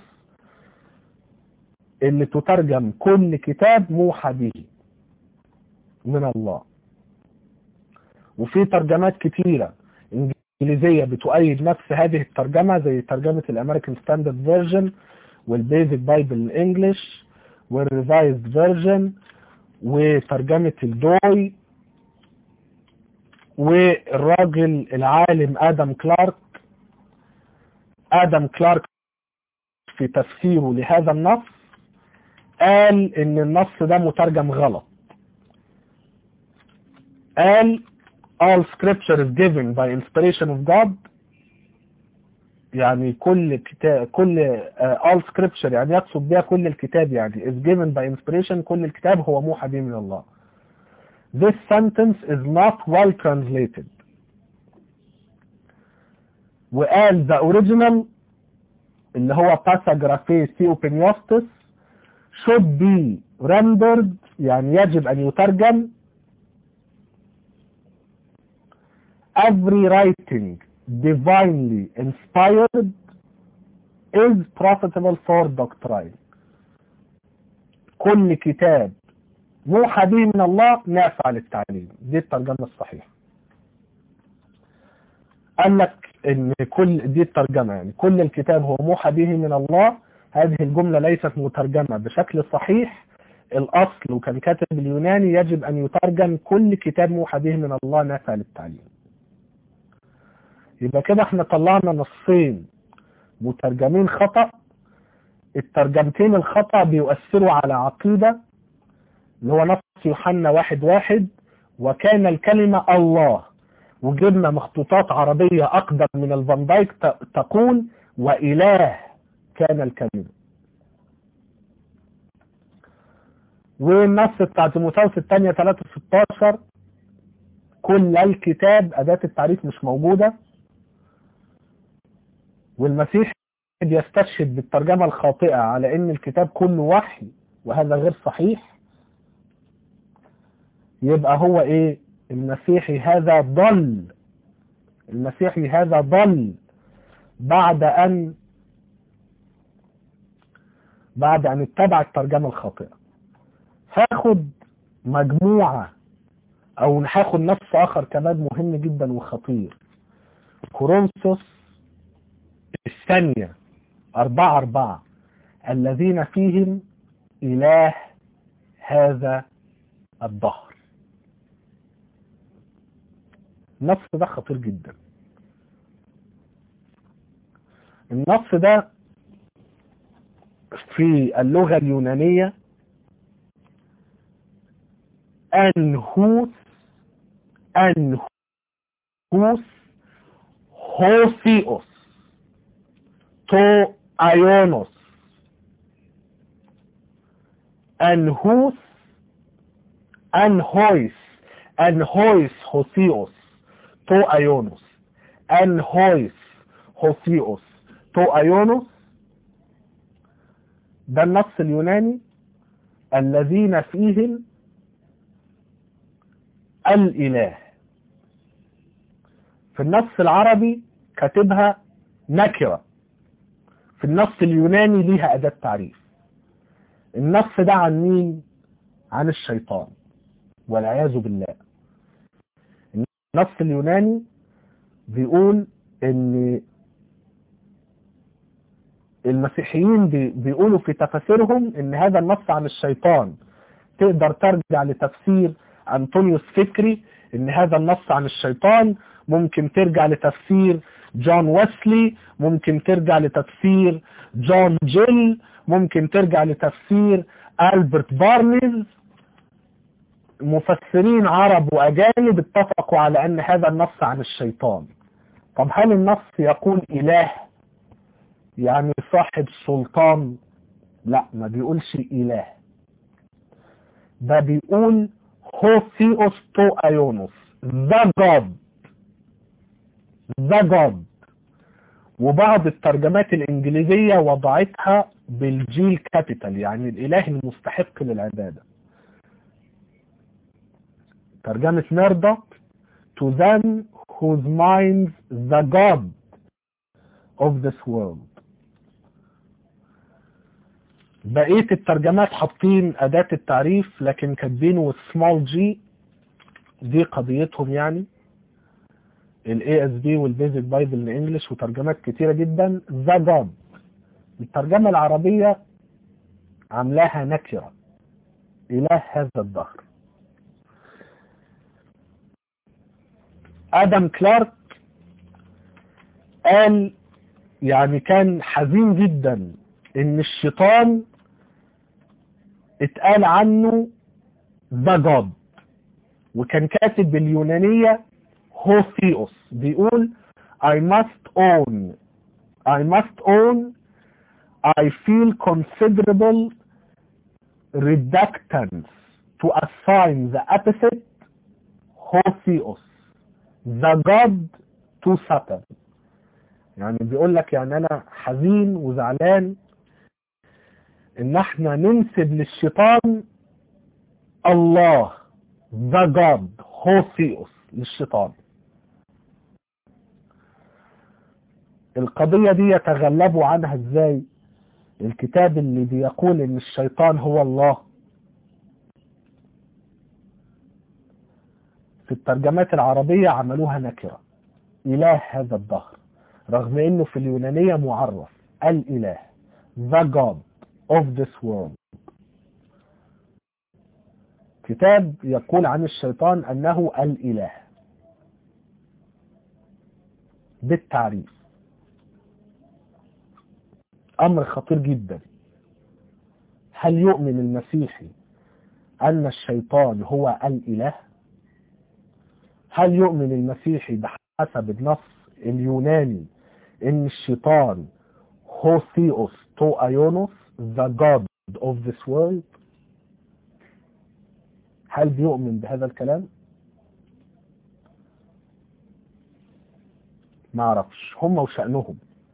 اللي تترجم كل كتاب موحى به من الله وفي ترجمات كتيرة انجليزية بتؤيد نفس هذه الترجمة زي ترجمة الامريكان ستاندرد فيرجن والبيزك بايبل الانجليش والريفايزد فيرجن وترجمة الدوي والراجل العالم ادم كلارك ادم كلارك في تفسيره لهذا النص قال ان النص ده مترجم غلط قال all scripture is given by inspiration of God يعني كل كتاب كل uh, all scripture يعني يقصد بها كل الكتاب يعني is given by inspiration كل الكتاب هو موحى به من الله this sentence is not well translated وقال the original اللي هو passagraphe theopiniostis should be rendered يعني يجب أن يترجم every writing divinely inspired is profitable for doctrine كل كتاب موحى به من الله نافع للتعليم دي الترجمة الصحيحة قال لك ان كل دي الترجمة يعني كل الكتاب هو موحى به من الله هذه الجملة ليست مترجمة بشكل صحيح الاصل وكان كاتب اليوناني يجب ان يترجم كل كتاب موحى به من الله نافع للتعليم يبقى كده احنا طلعنا نصين مترجمين خطأ الترجمتين الخطأ بيؤثروا على عقيدة اللي هو نص يوحنا واحد واحد وكان الكلمة الله وجبنا مخطوطات عربية أقدم من الفان دايك تقول وإله كان الكلمة والنص بتاع تيموثاوس الثانية 3 16 كل الكتاب أداة التعريف مش موجودة والمسيح يستشهد بالترجمة الخاطئة على ان الكتاب كله وحي وهذا غير صحيح يبقى هو ايه المسيحي هذا ضل المسيحي هذا ضل بعد ان بعد ان اتبع الترجمة الخاطئة هاخد مجموعة او هاخد نص اخر كمان مهم جدا وخطير كورنثوس الثانية أربعة أربعة الذين فيهم إله هذا الدهر النص ده خطير جدا النص ده في اللغة اليونانية أنهوس أنهوس هوثيوس تو ايونوس أنهوس أنهويس أنهويس هوثيوس تو ايونوس أنهويس هوثيوس تو ايونوس ده النص اليوناني الذين فيهم الإله في النص العربي كاتبها نكرة في النص اليوناني ليها أداة تعريف النص ده عن مين عن الشيطان والعياذ بالله النص اليوناني بيقول ان المسيحيين بيقولوا في تفاسيرهم ان هذا النص عن الشيطان تقدر ترجع لتفسير انطونيوس فكري ان هذا النص عن الشيطان ممكن ترجع لتفسير جون ويسلي ممكن ترجع لتفسير جون جيل ممكن ترجع لتفسير ألبرت بارنيز مفسرين عرب وأجانب اتفقوا على أن هذا النص عن الشيطان طب هل النص يقول إله يعني صاحب سلطان لا ما بيقولش إله ده بيقول هوثيوس تو ايونوس ذا جاد ذا جاد وبعض الترجمات الانجليزية وضعتها بالجيل كابيتال يعني الاله المستحق للعبادة ترجمة ميردوك to them whose minds the God of this world بقية الترجمات حاطين أداة التعريف لكن كاتبينه سمول جي دي قضيتهم يعني الاي اس بي والبيزك بايبل الانجليش وترجمات كتيرة جدا ذا جاد الترجمة العربية عاملاها نكرة إله هذا الدهر آدم كلارك قال يعني كان حزين جدا ان الشيطان اتقال عنه ذا جاد وكان كاتب باليونانية هوثيوس بيقول I must own I must own I feel considerable reductance to assign the epithet Hotheos the god to Satan يعني بيقول لك يعني انا حزين وزعلان ان احنا ننسب للشيطان الله ذا جاد هوثيوس للشيطان القضية دي يتغلبوا عنها ازاي الكتاب اللي بيقول ان الشيطان هو الله في الترجمات العربية عملوها نكرة اله هذا الدهر رغم انه في اليونانية معرف الاله the God of this world كتاب يقول عن الشيطان انه الاله بالتعريف امر خطير جدا هل يؤمن المسيحي ان الشيطان هو الاله هل يؤمن المسيحي بحسب النص اليوناني ان الشيطان هوثيوس تو ايونوس the god of this world هل بيؤمن بهذا الكلام ما اعرفش هم وشأنهم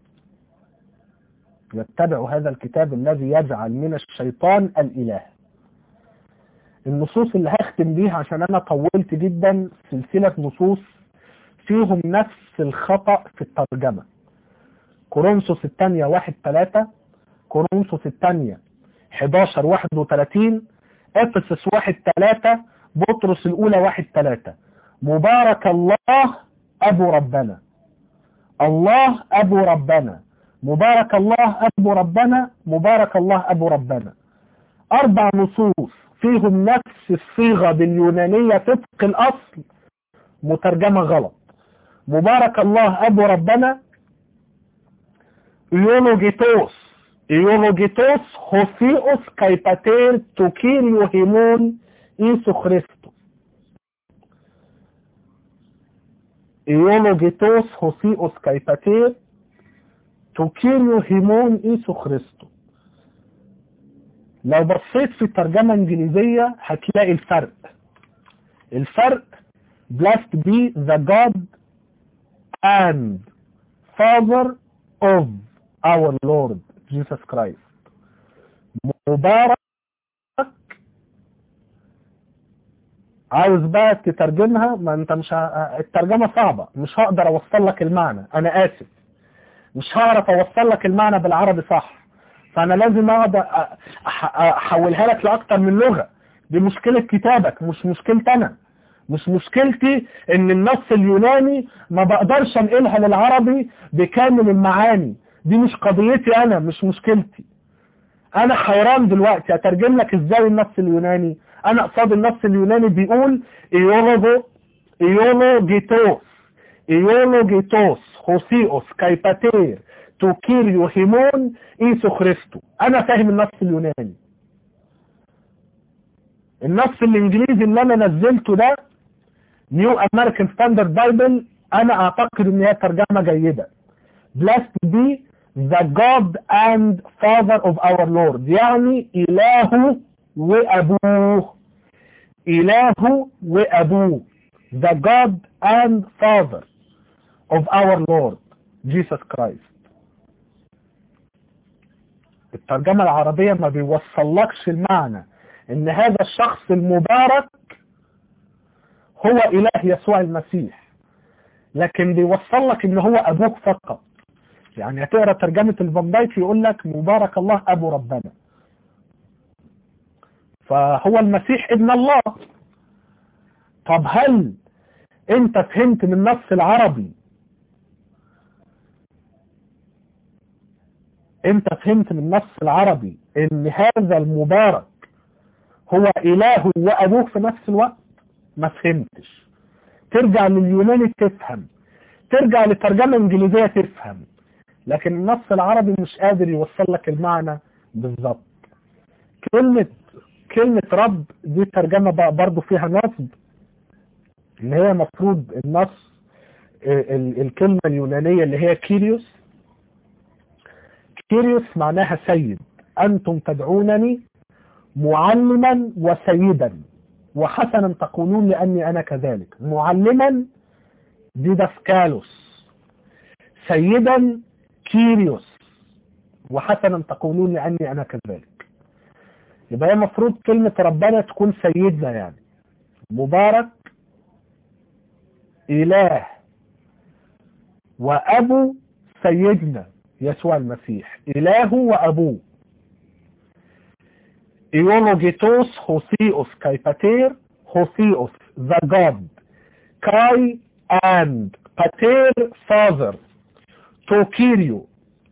يتبعوا هذا الكتاب الذي يجعل من الشيطان الإله النصوص اللي هختم بيها عشان أنا طولت جدا سلسلة نصوص فيهم نفس الخطأ في الترجمة كورنثوس الثانية واحد ثلاثة كورنثوس الثانية 11 31 افسس واحد ثلاثة بطرس الأولى واحد ثلاثة مبارك الله أبو ربنا الله أبو ربنا مبارك الله أبو ربنا مبارك الله أبو ربنا أربع نصوص فيهم نفس الصيغة باليونانية طبق الأصل مترجمة غلط مبارك الله أبو ربنا إيولوجيتوس إيولوجيتوس خوثيوس كايباتير توكيريو هيمون إيسو خريستو إيولوجيتوس خوثيوس كايباتير توكيريو هيمون إيسو خريستو لو بصيت في الترجمة الإنجليزية هتلاقي الفرق الفرق blessed be the God and Father of our Lord Jesus Christ مبارك عاوز بقى تترجمها ما انت مش ه... الترجمة صعبة مش هقدر اوصل لك المعنى انا اسف مش هعرف اوصل لك المعنى بالعربي صح فانا لازم اقعد احولها لك لاكتر من لغة دي مشكلة كتابك مش مشكلتي انا مش مشكلتي ان النص اليوناني ما بقدرش انقلها للعربي بكامل المعاني دي مش قضيتي انا مش مشكلتي انا حيران دلوقتي اترجم لك ازاي النص اليوناني انا قصاد النص اليوناني بيقول ايولوجو ايولوجيتوس ايولوجيتوس خوسيوس كايباتير توكيريو هيمون ايسو خريستو انا فاهم النص اليوناني النص الانجليزي اللي انا نزلته ده نيو امريكان ستاندرد بايبل انا اعتقد ان هي ترجمه جيده blessed be the God and Father of our Lord يعني إله وأبوه إله وأبوه the God and Father of our Lord Jesus Christ الترجمة العربية ما بيوصلكش المعنى ان هذا الشخص المبارك هو اله يسوع المسيح لكن بيوصل لك ان هو ابوك فقط يعني هتقرا ترجمة الفان دايك يقول لك مبارك الله ابو ربنا فهو المسيح ابن الله طب هل انت فهمت من النص العربي انت فهمت من النص العربي ان هذا المبارك هو اله وابوك في نفس الوقت ما فهمتش ترجع لليوناني تفهم ترجع للترجمة الانجليزية تفهم لكن النص العربي مش قادر يوصل لك المعنى بالظبط كلمة كلمة رب دي ترجمة بقى برضو فيها نصب ان هي مفروض النص الكلمة اليونانية اللي هي كيريوس كيريوس معناها سيد انتم تدعونني معلما وسيدا وحسنا تقولون لاني انا كذلك معلما ديداسكالوس سيدا كيريوس وحسنا تقولون لاني انا كذلك يبقى هي المفروض كلمة ربنا تكون سيدنا يعني مبارك إله وأبو سيدنا يسوع المسيح إله وأبوه إيولوجيتوس هوسيوس كايباتير هوسيوس the God كاي and pater father توكيريو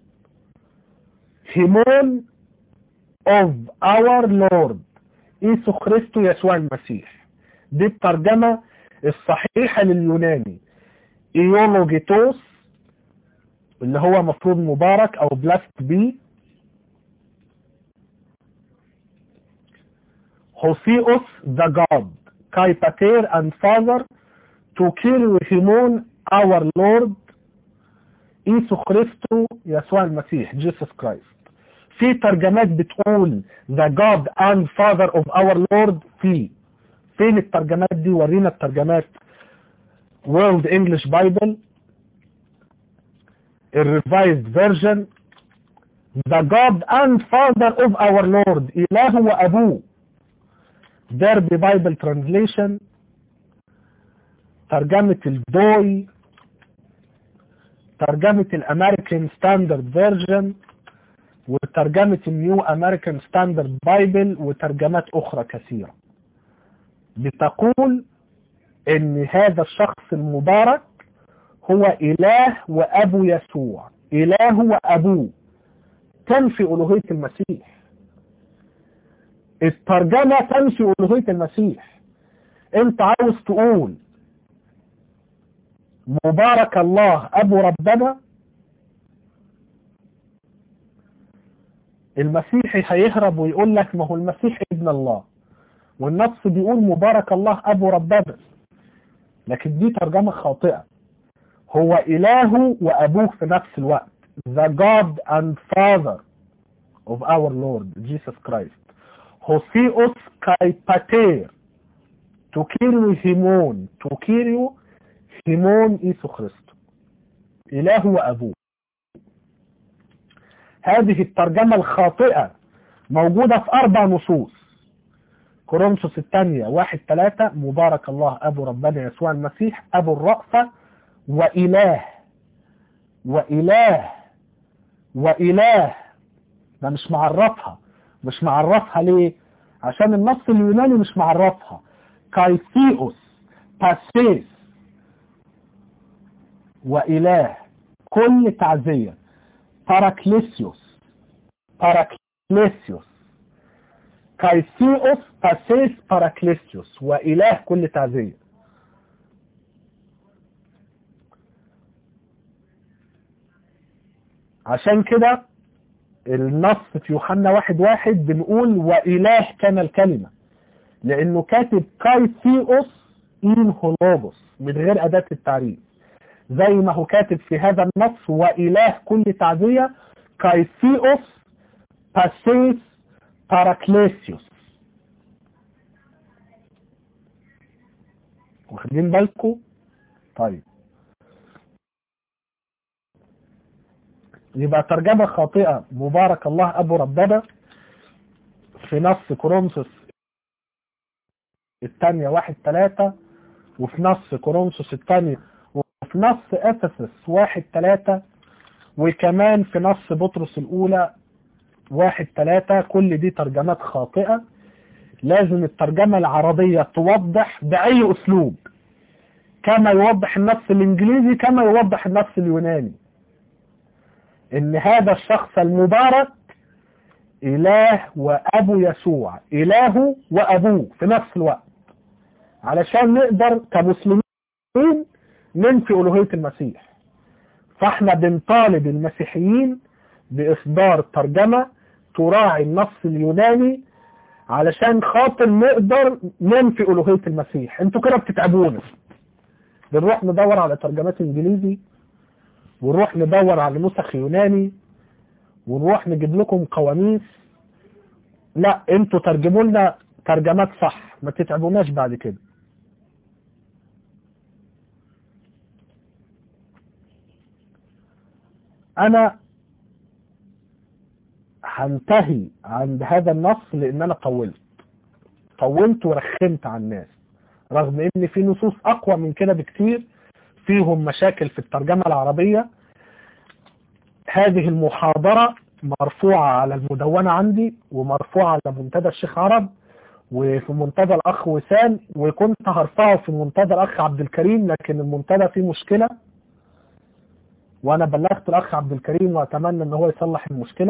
هيمون of our Lord إيسو خريستو يسوع المسيح دي الترجمة الصحيحة لليوناني إيولوجيتوس اللي هو مفروض مبارك أو blessed be هوسيوس the God كاي pater and father to kill هيمون our Lord إيسو خريستو يسوع المسيح Jesus Christ في ترجمات بتقول the God and Father of our Lord في فين الترجمات دي ورينا الترجمات World English Bible الريفايزد فيرجن the God and Father of our Lord إله وأبوه Derby Bible Translation ترجمة الدوي ترجمة الأمريكان ستاندرد فيرجن وترجمة النيو أمريكان ستاندرد بايبل وترجمات أخرى كثيرة بتقول ان هذا الشخص المبارك هو إله وأبو يسوع إله وأبوه تنفي ألوهية المسيح الترجمة تنفي ألوهية المسيح انت عاوز تقول مبارك الله أبو ربنا المسيحي هيهرب ويقول لك ما هو المسيح ابن الله والنص بيقول مبارك الله أبو ربنا لكن دي ترجمة خاطئة هو إله وأبوه في نفس الوقت the God and Father of our Lord Jesus Christ Hoseos kai pater to Kyriou himon to Kyriou himon إيسو خريستو إله وأبوه هذه الترجمة الخاطئة موجودة في أربع نصوص كورنثوس الثانية واحد ثلاثة مبارك الله أبو ربنا يسوع المسيح أبو الرأفة وإله وإله وإله ده مش معرفها مش معرفها ليه عشان النص اليوناني مش معرفها كايثيوس باسيس وإله كل تعزية باراكليسيوس باراكليسيوس كايثيوس باسيس باراكليسيوس وإله كل تعزية عشان كده النص في يوحنا واحد واحد بنقول وإله كان الكلمة لأنه كاتب كايثيوس إن هولوجوس من غير أداة التعريف زي ما هو كاتب في هذا النص وإله كل تعزية كايثيوس باسيس باراكليسيوس واخدين بالكم طيب يبقى ترجمة خاطئة مبارك الله أبو ربنا في نص كورنثوس الثانية واحد ثلاثة وفي نص كورنثوس الثانية وفي نص أفسس واحد ثلاثة وكمان في نص بطرس الأولى واحد ثلاثة كل دي ترجمات خاطئة لازم الترجمة العربية توضح بأي أسلوب كما يوضح النص الإنجليزي كما يوضح النص اليوناني ان هذا الشخص المبارك اله وابو يسوع اله وابوه في نفس الوقت علشان نقدر كمسلمين ننفي الوهية المسيح فاحنا بنطالب المسيحيين باصدار ترجمة تراعي النص اليوناني علشان خاطر نقدر ننفي الوهية المسيح انتوا كده بتتعبونا بنروح ندور على ترجمات انجليزي ونروح ندور على نسخ يوناني ونروح نجيب لكم قواميس لا انتوا ترجموا لنا ترجمات صح ما تتعبوناش بعد كده انا هنتهي عند هذا النص لان انا طولت طولت ورخمت على الناس رغم ان في نصوص اقوى من كده بكتير فيهم مشاكل في الترجمة العربية هذه المحاضرة مرفوعة على المدونة عندي ومرفوعة على منتدى الشيخ عرب وفي منتدى الأخ وسام وكنت هرفعه في منتدى الأخ عبد الكريم لكن المنتدى فيه مشكلة وأنا بلغت الأخ عبد الكريم وأتمنى أن هو يصلح المشكلة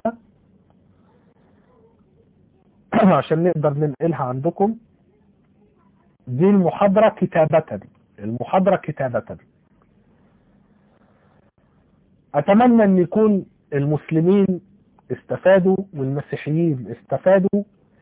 عشان نقدر ننقلها عندكم دي المحاضرة كتابة المحاضرة كتابة أتمنى أن يكون المسلمين استفادوا والمسيحيين استفادوا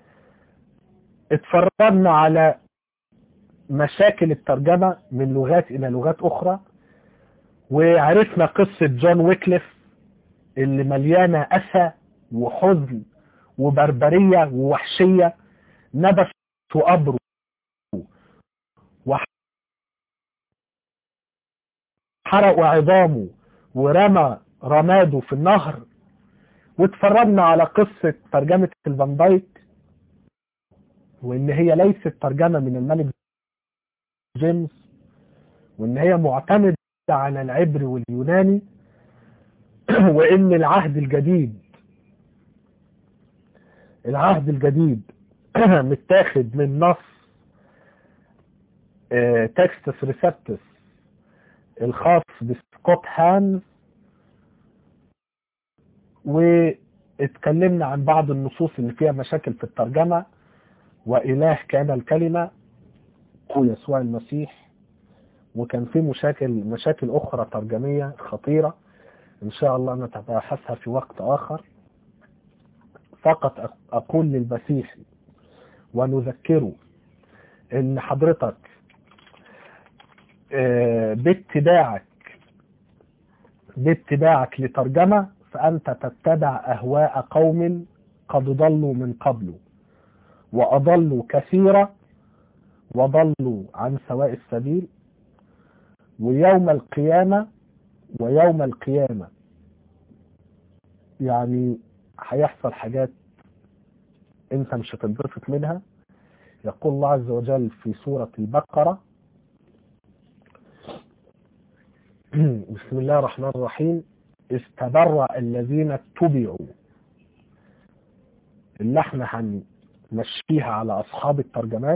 اتفرجنا على مشاكل الترجمة من لغات إلى لغات أخرى وعرفنا قصة جون ويكليف اللي مليانة أسى وحزن وبربرية ووحشية نبش وأبرو وحرقوا عظامه ورمى رماده في النهر واتفرجنا على قصة ترجمة الفان دايك وان هي ليست ترجمة من الملك جيمس وان هي معتمدة على العبري واليوناني وان العهد الجديد العهد الجديد متاخد من نص تكستس ريسبتس الخاص بسكوت هانز واتكلمنا عن بعض النصوص اللي فيها مشاكل في الترجمة وإله كان الكلمة هو يسوع المسيح وكان في مشاكل مشاكل أخرى ترجمية خطيرة إن شاء الله نتباحثها في وقت آخر فقط أقول للمسيح ونذكره إن حضرتك باتباعك باتباعك لترجمة فأنت تتبع أهواء قوم قد ضلوا من قبل وأضلوا كثيرا وضلوا عن سواء السبيل ويوم القيامة ويوم القيامة يعني هيحصل حاجات انت مش هتنبسط منها يقول الله عز وجل في سورة البقرة بسم الله الرحمن الرحيم استبرأ الذين اتبعوا اللي احنا هنمشيها على اصحاب الترجمات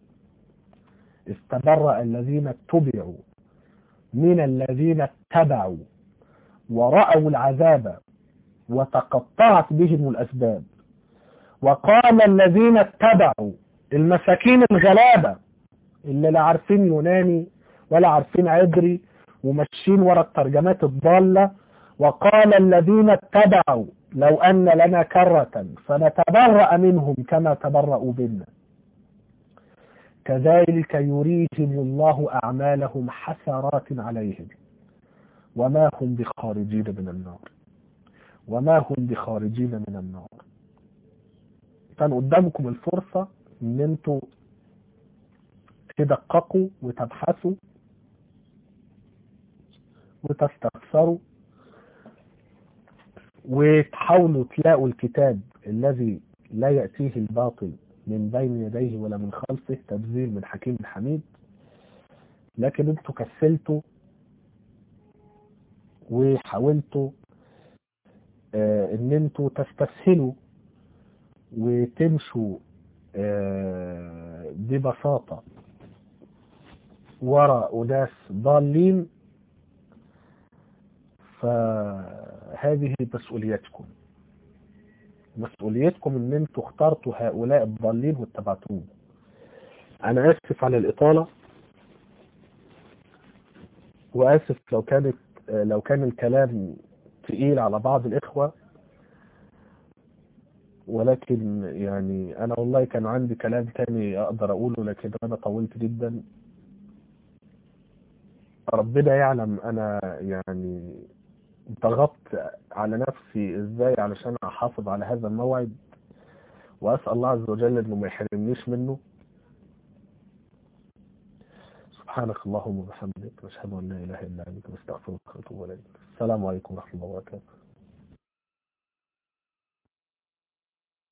استبرأ الذين اتبعوا من الذين اتبعوا ورأوا العذاب وتقطعت بهم الأسباب وقال الذين اتبعوا المساكين الغلابة اللي لا عارفين يوناني ولا عارفين عبري وماشيين ورا الترجمات الضالة وقال الذين اتبعوا لو أن لنا كرة فنتبرأ منهم كما تبرأوا منا كذلك يريهم الله أعمالهم حسرات عليهم وما هم بخارجين من النار وما هم بخارجين من النار كان قدامكم الفرصة ان انتوا تدققوا وتبحثوا وتستفسروا وتحاولوا تلاقوا الكتاب الذي لا يأتيه الباطل من بين يديه ولا من خلفه تبذير من حكيم حميد لكن انتوا كسلتوا وحاولتوا اه ان انتوا تستسهلوا وتمشوا اه ببساطة وراء أناس ضالين فهذه مسؤوليتكم مسؤوليتكم ان انتوا اخترتوا هؤلاء الضالين واتبعتوهم انا اسف على الاطالة واسف لو كانت لو كان الكلام تقيل على بعض الاخوة ولكن يعني انا والله كان عندي كلام تاني اقدر اقوله لكن انا طولت جدا ربنا يعلم انا يعني ضغطت على نفسي ازاي علشان احافظ على هذا الموعد واسأل الله عز وجل انه ما يحرمنيش منه سبحانك اللهم وبحمدك نشهد ان لا اله الا انت نستغفرك ونتوب اليك السلام عليكم ورحمه الله وبركاته